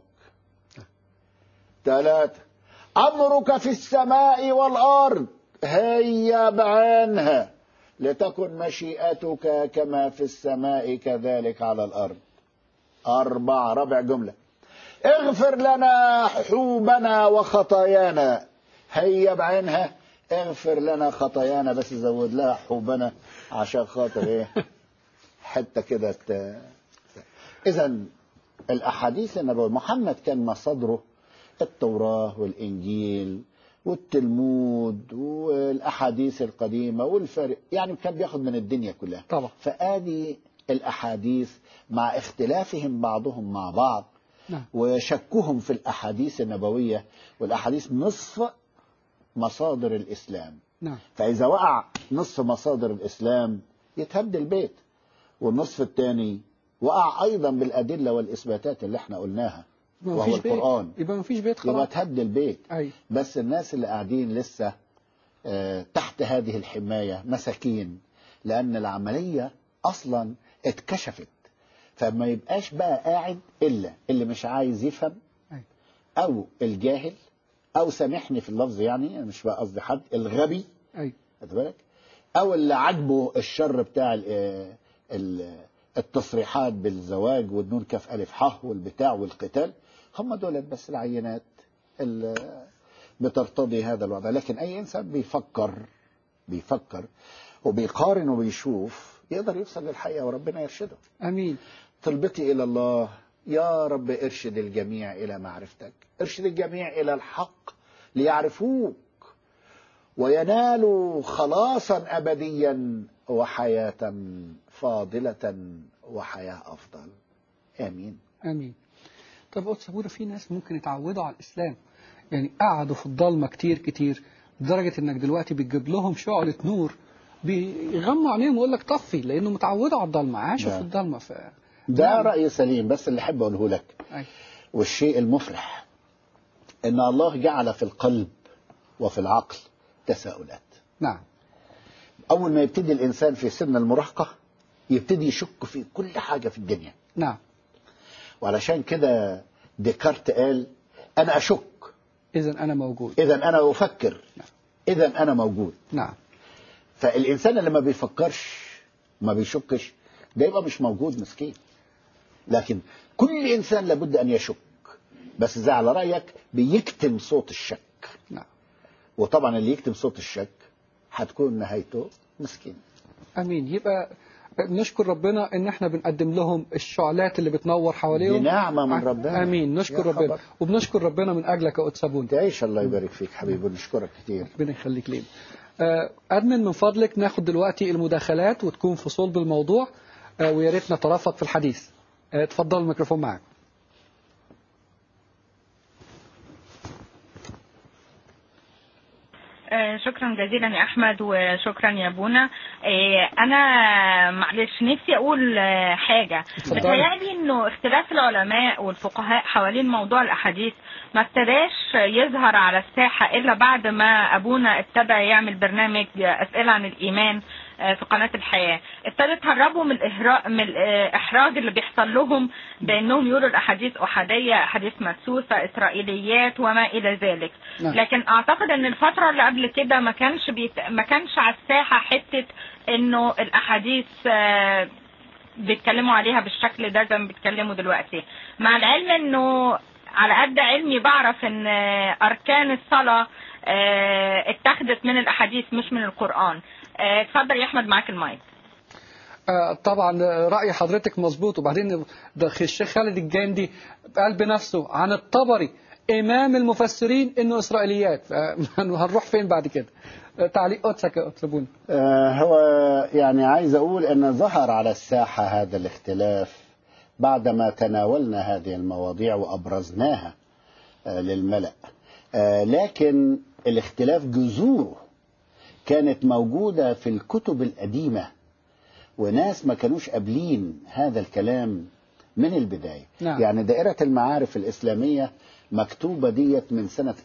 ثلاثة أمرك في السماء والأرض هيا بعينها لتكن مشيئتك كما في السماء كذلك على الأرض أربعة ربع جملة اغفر لنا حوبنا وخطايانا هيا بعينها اغفر لنا خطايانا بس زود لها حوبنا عشان خاطر ايه حتة كده ت... إذا الأحاديث النبوية محمد كان مصدره التوراة والإنجيل والتلمود والأحاديث القديمة والفرق يعني كان بياخد من الدنيا كلها طبعا فآدي الأحاديث مع اختلافهم بعضهم مع بعض نعم وشكهم في الأحاديث النبوية والأحاديث نصف مصادر الإسلام نعم فإذا وقع نصف مصادر الإسلام يتهد البيت والنصف الثاني وقع أيضا بالأدلة والإثباتات اللي احنا قلناها يبقى وهو مفيش بيت القرآن يبقى مفيش بيت يبقى خلاص تهد البيت أي بس الناس اللي قاعدين لسه آه، تحت هذه الحماية مساكين لأن العملية أصلا اتكشفت فما يبقاش بقى قاعد إلا اللي مش عايز يفهم أي أو الجاهل أو سامحني في اللفظ يعني أنا مش بقى قصدي حد الغبي أي خد بالك أو اللي عاجبه الشر بتاع ال- آه، ال- التصريحات بالزواج والنون كاف ألف ح والبتاع والقتال هم دول بس العينات اللي بترتضي هذا الوضع لكن أي إنسان بيفكر بيفكر وبيقارن وبيشوف يقدر يوصل للحقيقة وربنا يرشده أمين طلبتي إلى الله يا رب ارشد الجميع إلى معرفتك ارشد الجميع إلى الحق ليعرفوك وينالوا خلاصا أبديا وحياة فاضلة وحياة أفضل آمين امين طب قدس ابونا في ناس ممكن يتعودوا على الاسلام يعني قعدوا في الضلمه كتير كتير لدرجه انك دلوقتي بتجيب لهم شعله نور بيغموا عينيهم ويقول لك طفي لانه متعودوا على الضلمه عاشوا نعم. في الضلمه ف ده نعم. رأي سليم بس اللي أحب أقوله لك أي. والشيء المفرح إن الله جعل في القلب وفي العقل تساؤلات نعم أول ما يبتدي الإنسان في سن المراهقة يبتدي يشك في كل حاجة في الدنيا نعم وعلشان كده ديكارت قال أنا أشك اذا انا موجود إذا أنا أفكر إذا أنا موجود نعم فالإنسان اللي ما بيفكرش ما بيشكش ده يبقى مش موجود مسكين لكن كل إنسان لابد أن يشك بس زي على رأيك بيكتم صوت الشك نعم وطبعا اللي يكتم صوت الشك هتكون نهايته مسكين امين يبقى نشكر ربنا ان احنا بنقدم لهم الشعلات اللي بتنور حواليهم دي نعمة من ربنا. امين يا نشكر ربنا خبر. وبنشكر ربنا من اجلك يا قدس ابونا تعيش الله يبارك فيك حبيبي ونشكرك كتير ربنا يخليك لينا آه، ادمن من فضلك ناخد دلوقتي المداخلات وتكون في صلب الموضوع آه، ويا ريت نترافق في الحديث آه، اتفضل الميكروفون معاك آه، شكرا جزيلا يا احمد وشكرا يا بونا آه، انا معلش نفسي اقول آه، حاجه اتفضلي. بتهيألي انه اختلاف العلماء والفقهاء حوالين موضوع الاحاديث ما ابتداش يظهر على الساحه الا بعد ما ابونا ابتدى يعمل برنامج اسئله عن الايمان آه، في قناه الحياه ابتدوا يتهربوا من الاهراء من الاحراج اللي بيحصل لهم بانهم يقولوا الاحاديث احاديه احاديث مدسوسه اسرائيليات وما الى ذلك نعم. لكن اعتقد ان الفتره اللي قبل كده ما كانش بيت... ما كانش على الساحه حته انه الاحاديث آه، بيتكلموا عليها بالشكل ده زي ما بيتكلموا دلوقتي مع العلم انه على قد علمي بعرف ان آه، اركان الصلاه آه، اتخذت من الاحاديث مش من القران آه، اتفضل يا احمد معاك المايك آه، طبعا آه، رأي حضرتك مظبوط وبعدين ده الشيخ خالد الجندي قال بنفسه عن الطبري إمام المفسرين إنه إسرائيليات هنروح فين بعد كده آه، تعليق قدسك يا أطلبون آه، هو يعني عايز أقول أن ظهر على الساحة هذا الاختلاف بعدما تناولنا هذه المواضيع وأبرزناها آه، للملأ آه، لكن الاختلاف جذوره كانت موجودة في الكتب القديمة وناس ما كانوش قابلين هذا الكلام من البداية نعم. يعني دائرة المعارف الإسلامية مكتوبة ديت من سنة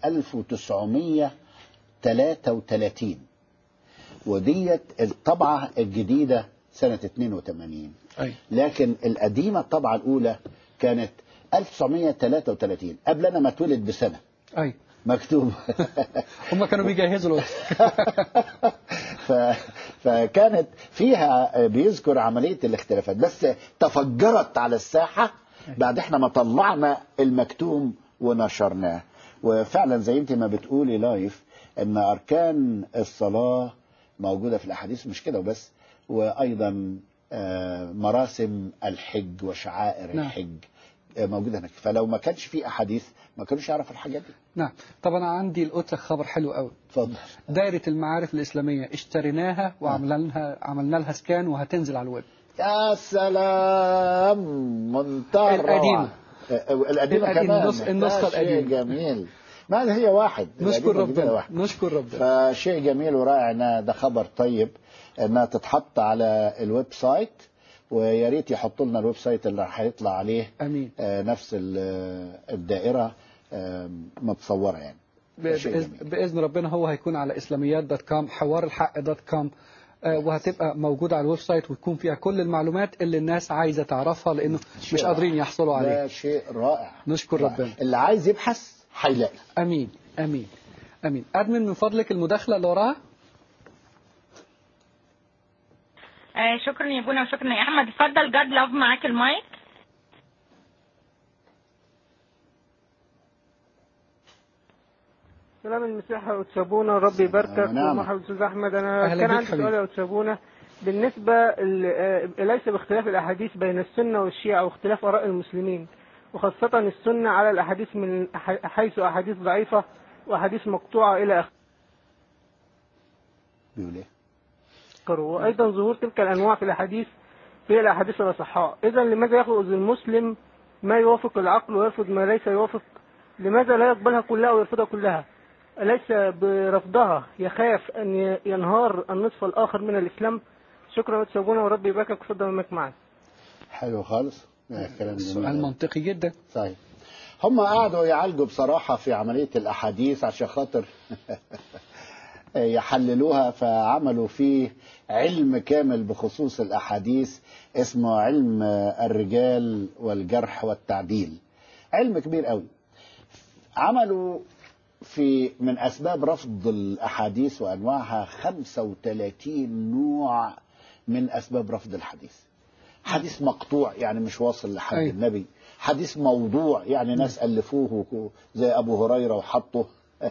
1933 وديت الطبعة الجديدة سنة 82 أي لكن القديمة الطبعة الأولى كانت 1933 قبل أنا ما اتولد بسنة أي مكتوب هم كانوا بيجهزوا الوقت ف... فكانت فيها بيذكر عملية الاختلافات بس تفجرت على الساحة بعد احنا ما طلعنا المكتوم ونشرناه وفعلا زي انت ما بتقولي لايف ان اركان الصلاة موجودة في الاحاديث مش كده وبس وايضا آه، مراسم الحج وشعائر نعم. الحج آه، موجودة هناك فلو ما كانش في احاديث ما كانوش يعرفوا الحاجات دي نعم طبعا عندي القدسك خبر حلو قوي اتفضل دايرة المعارف الإسلامية اشتريناها وعملنا لها عملنا لها سكان وهتنزل على الويب يا سلام منتهى الروعة. القديمة. آه، القديمة القديمة، كمان النسخ- النسخة ده شيء القديمة. جميل ما هي واحد نشكر القديمة والجديدة ربنا واحد. نشكر ربنا فشيء جميل ورائع انها ده خبر طيب انها تتحط على الويب سايت ويا ريت يحطوا لنا الويب سايت اللي هيطلع عليه امين آه، نفس ال- الدائرة آه، متصورة يعني ب- شيء بإذن, جميل. باذن ربنا هو هيكون على اسلاميات دوت كوم حوار الحق دوت كوم آه، وهتبقى موجودة على الويب سايت وتكون فيها كل المعلومات اللي الناس عايزة تعرفها لأنه مش شيء قادرين يحصلوا عليها ده شيء رائع نشكر رائع. ربنا. اللي عايز يبحث هيلاقي أمين أمين أمين أدمن من فضلك المداخلة اللي وراها آه، شكرا يا بونا وشكرا يا احمد اتفضل جاد لاف معاك المايك سلام المسيح يا أتسابونا ربي يباركك ونعم. ومرحبا أستاذ أحمد أنا أهلا كان بك عندي حبيبي. سؤال يا أتسابونا بالنسبة ل- آه، ليس باختلاف الأحاديث بين السنة والشيعة واختلاف آراء المسلمين وخاصة السنة على الأحاديث من أح- حيث أحاديث ضعيفة وأحاديث مقطوعة إلى بيقول ايه آخره وأيضا ظهور تلك الأنواع في الأحاديث في الأحاديث الأصحاء إذا لماذا يأخذ المسلم ما يوافق العقل ويرفض ما ليس يوافق لماذا لا يقبلها كلها ويرفضها كلها أليس برفضها يخاف أن ي- ينهار النصف الآخر من الإسلام شكرا وتسابونا وربي يباركك وفضل منك معنا حلو خالص آه، كلام سؤال جميل منطقي جدا صحيح هم قعدوا يعالجوا بصراحة في عملية الأحاديث عشان خاطر يحللوها فعملوا فيه علم كامل بخصوص الأحاديث اسمه علم الرجال والجرح والتعديل علم كبير قوي عملوا في من أسباب رفض الأحاديث وأنواعها 35 نوع من أسباب رفض الحديث حديث مقطوع يعني مش واصل لحد أيوة. النبي حديث موضوع يعني ناس ألفوه وكو- زي أبو هريرة وحطه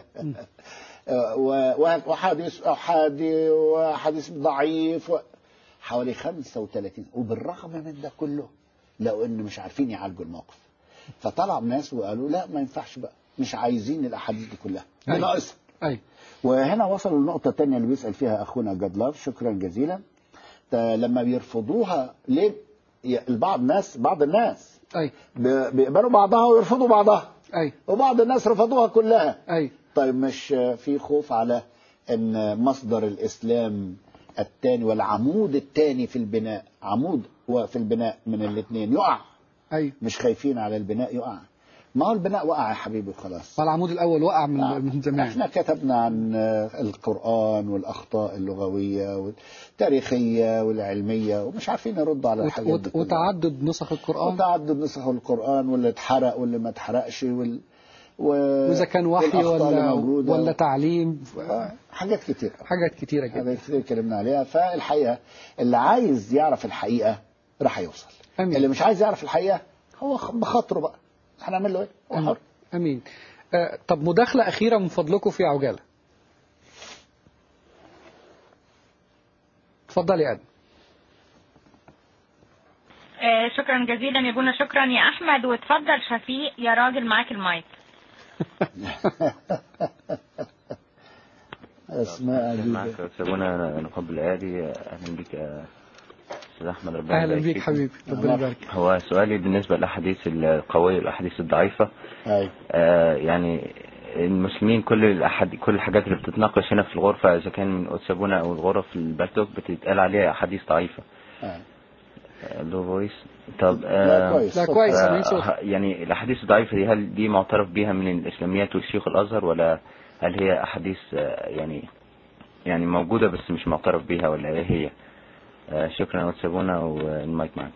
و- و- وحديث أحادي وحديث ضعيف و- حوالي 35 وبالرغم من ده كله لقوا ان مش عارفين يعالجوا الموقف فطلع ناس وقالوا لا ما ينفعش بقى مش عايزين الاحاديث دي كلها دي أيوة. ناقصه أي وهنا وصلوا للنقطة الثانية اللي بيسأل فيها أخونا جاد لاف شكرا جزيلا تا- لما بيرفضوها ليه ي- البعض ناس بعض الناس أي ب- بيقبلوا بعضها ويرفضوا بعضها أي وبعض الناس رفضوها كلها أي طيب مش في خوف على ان مصدر الاسلام الثاني والعمود الثاني في البناء عمود وفي البناء من الاثنين يقع ايوه مش خايفين على البناء يقع ما هو البناء وقع يا حبيبي خلاص فالعمود الاول وقع من نعم. من زمان احنا كتبنا عن القرآن والأخطاء اللغوية والتاريخية والعلمية ومش عارفين نرد على وت- الحاجات دي وت- كلها. وتعدد نسخ القران وتعدد نسخ القرآن واللي اتحرق واللي ما اتحرقش وال و... واذا كان وحي والأخطاء اللي ولا موجودة. ولا تعليم آه، حاجات كتير حاجات كتيره جدا حاجات كتير اتكلمنا عليها فالحقيقة اللي عايز يعرف الحقيقة راح يوصل امين اللي مش عايز يعرف الحقيقة هو خ- بخاطره بقى هنعمل له ايه؟ هو امين, حر أمين. آه طب مداخله اخيره من فضلكم في عجاله اتفضل يا ادم آه، شكرا جزيلا يا بونا شكرا يا احمد واتفضل شفيق يا راجل معاك المايك اسماء معك عجيبة سابونا نقاب الآلي أهلا بك يا أستاذ أحمد ربنا اهلا يبارك بيك فيك. حبيبي ربنا يبارك هو سؤالي بالنسبة للأحاديث القوية والأحاديث الضعيفة أيوة. آه يعني المسلمين كل الأحد كل الحاجات اللي بتتناقش هنا في الغرفة إذا كان من أتسابونا أو الغرف البالتوك بتتقال عليها أحاديث ضعيفة أيوة. آه، لو فويس طب لا آه كويس لا كويس آه، سامعين صوت يعني الأحاديث الضعيفة دي هل دي معترف بها من الإسلاميات والشيخ الأزهر ولا هل هي أحاديث آه، يعني يعني موجودة بس مش معترف بها ولا إيه هي؟ آه، شكرا وتسابونا والمايك معاك.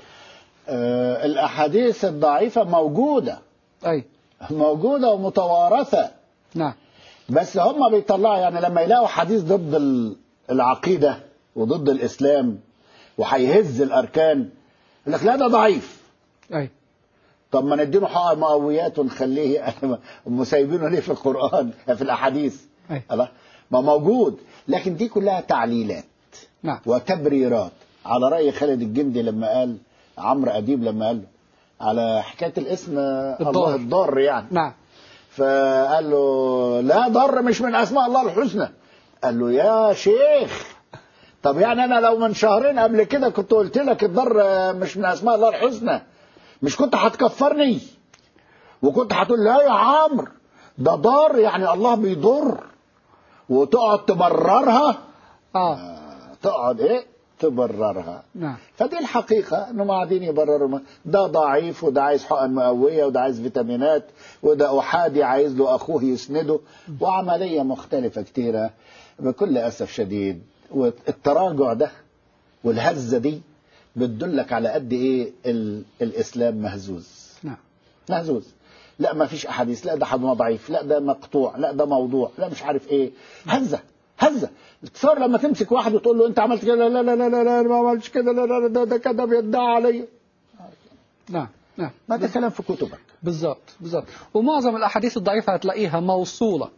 آه، الأحاديث الضعيفة موجودة اي موجودة ومتوارثة نعم بس هم بيطلعوا يعني لما يلاقوا حديث ضد ال- العقيدة وضد الإسلام وهيهز الأركان يقول لك لا ده ضعيف اي طب ما نديله حق مقويات ونخليه هم سايبينه ليه في القرآن في الأحاديث اي الله ما موجود لكن دي كلها تعليلات نعم وتبريرات على رأي خالد الجندي لما قال عمرو أديب لما قال له على حكاية الاسم الضار. الله الضار يعني نعم فقال له لا ضر مش من اسماء الله الحسنى قال له يا شيخ طب يعني انا لو من شهرين قبل كده كنت قلت لك الضر مش من اسماء الله الحسنى مش كنت هتكفرني وكنت هتقول لا يا عمرو ده ضار يعني الله بيضر وتقعد تبررها اه تقعد ايه تبررها نعم فدي الحقيقة انهم قاعدين يبرروا ما- ده ضعيف وده عايز حقن مقوية وده عايز فيتامينات وده أحادي عايز له أخوه يسنده وعملية مختلفة كتيرة بكل أسف شديد والتراجع ده والهزة دي بتدلك على قد إيه ال- الإسلام مهزوز نعم مهزوز لا ما فيش أحاديث لا ده حد ضعيف لا ده مقطوع لا ده موضوع لا مش عارف إيه هزة هزة تصور لما تمسك واحد وتقول له انت عملت كده لا لا لا لا لا, لا ما عملتش كده لا لا لا ده, ده كده بيدعي عليا نعم نعم ما ده كلام في كتبك بالظبط بالظبط ومعظم الاحاديث الضعيفه هتلاقيها موصوله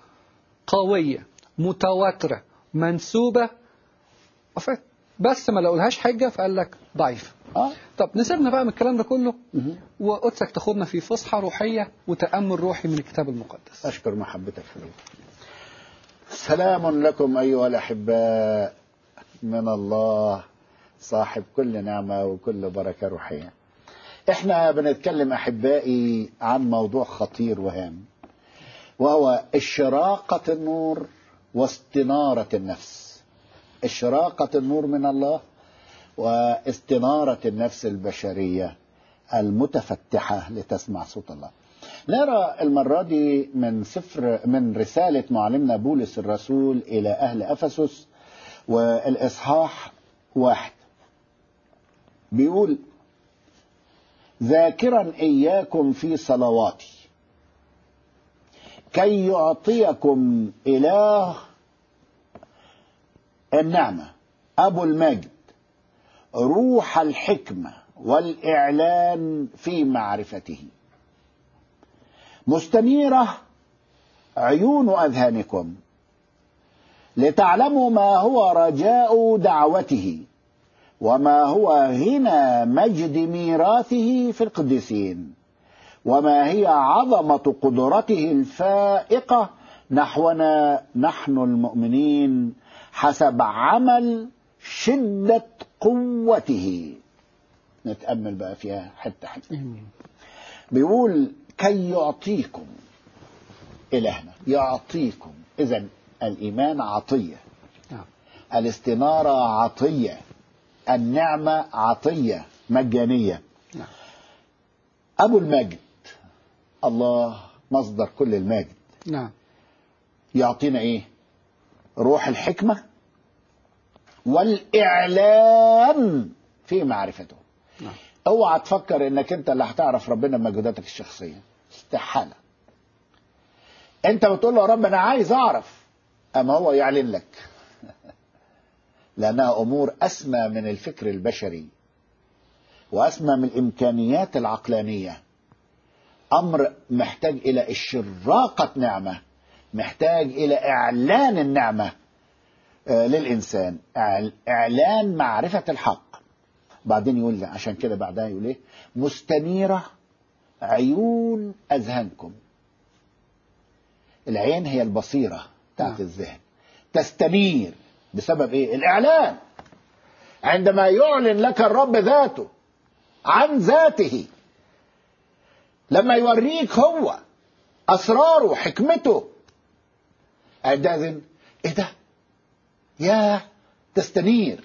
قويه متواتره منسوبه وفات. بس ما لقولهاش حجه فقال لك ضعيف اه طب نسيبنا بقى من الكلام ده كله وقدسك تاخدنا في فسحه روحيه وتامل روحي من الكتاب المقدس اشكر محبتك حبيبي سلام لكم ايها الاحباء من الله صاحب كل نعمه وكل بركه روحيه احنا بنتكلم احبائي عن موضوع خطير وهام وهو اشراقه النور واستناره النفس اشراقه النور من الله واستناره النفس البشريه المتفتحه لتسمع صوت الله نرى المرة دي من سفر من رسالة معلمنا بولس الرسول إلى أهل أفسس والإصحاح واحد بيقول ذاكرا إياكم في صلواتي كي يعطيكم إله النعمة أبو المجد روح الحكمة والإعلان في معرفته مستنيرة عيون أذهانكم لتعلموا ما هو رجاء دعوته وما هو غنى مجد ميراثه في القديسين وما هي عظمة قدرته الفائقة نحونا نحن المؤمنين حسب عمل شدة قوته نتأمل بقى فيها حتة حتة بيقول كي يعطيكم إلهنا يعطيكم إذا الإيمان عطية نعم. الاستنارة عطية النعمة عطية مجانية نعم. أبو المجد الله مصدر كل المجد نعم يعطينا ايه روح الحكمة والإعلان في معرفته نعم. اوعى تفكر انك انت اللي هتعرف ربنا بمجهوداتك الشخصية استحالة انت بتقول له يا رب انا عايز اعرف اما هو يعلن لك لانها امور اسمى من الفكر البشري واسمى من الامكانيات العقلانيه امر محتاج الى اشراقه نعمه محتاج الى اعلان النعمه آه، للانسان إعل- اعلان معرفه الحق بعدين يقول لي عشان كده بعدها يقول ايه مستنيره عيون اذهانكم العين هي البصيره بتاعت نعم. الذهن تستنير بسبب ايه الاعلان عندما يعلن لك الرب ذاته عن ذاته لما يوريك هو اسراره حكمته عندئذ ايه ده يا تستنير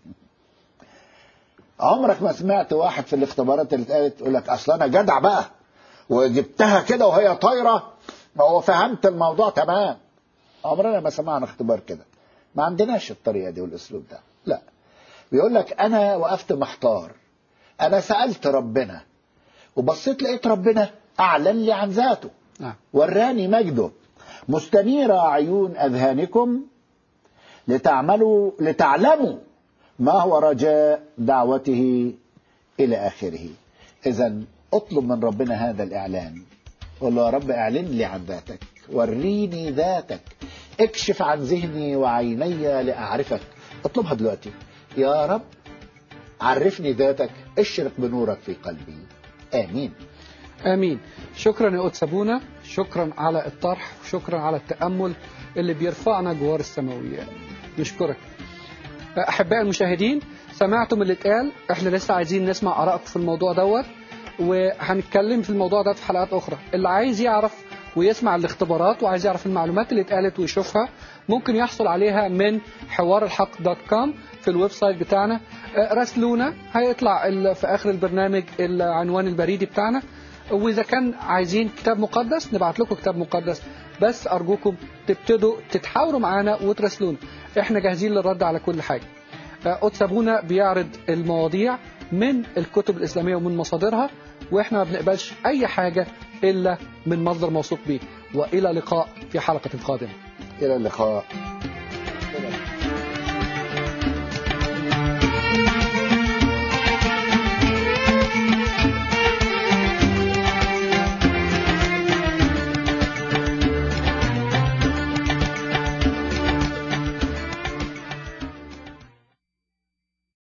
عمرك ما سمعت واحد في الاختبارات اللي اتقالت يقول لك اصل انا جدع بقى وجبتها كده وهي طايره ما هو فهمت الموضوع تمام عمرنا ما سمعنا اختبار كده ما عندناش الطريقه دي والاسلوب ده لا بيقول لك انا وقفت محتار انا سالت ربنا وبصيت لقيت ربنا اعلن لي عن ذاته نعم وراني مجده مستنيرة عيون أذهانكم لتعملوا لتعلموا ما هو رجاء دعوته إلى آخره إذا اطلب من ربنا هذا الإعلان قل له يا رب اعلن لي عن ذاتك وريني ذاتك اكشف عن ذهني وعيني لأعرفك اطلبها دلوقتي يا رب عرفني ذاتك اشرق بنورك في قلبي آمين امين شكرا يا قدس ابونا شكرا على الطرح وشكرا على التامل اللي بيرفعنا جوار السماويات نشكرك احبائي المشاهدين سمعتم اللي اتقال احنا لسه عايزين نسمع ارائكم في الموضوع دوت وهنتكلم في الموضوع ده في حلقات اخرى اللي عايز يعرف ويسمع الاختبارات وعايز يعرف المعلومات اللي اتقالت ويشوفها ممكن يحصل عليها من حوار الحق دوت كوم في الويب سايت بتاعنا آه، راسلونا هيطلع ال- في اخر البرنامج العنوان البريدي بتاعنا واذا كان عايزين كتاب مقدس نبعت لكم كتاب مقدس بس ارجوكم تبتدوا تتحاوروا معانا وتراسلونا احنا جاهزين للرد على كل حاجه آه، قدس ابونا بيعرض المواضيع من الكتب الاسلاميه ومن مصادرها واحنا ما بنقبلش اي حاجه الا من مصدر موثوق به والى لقاء في حلقه قادمه إلى اللقاء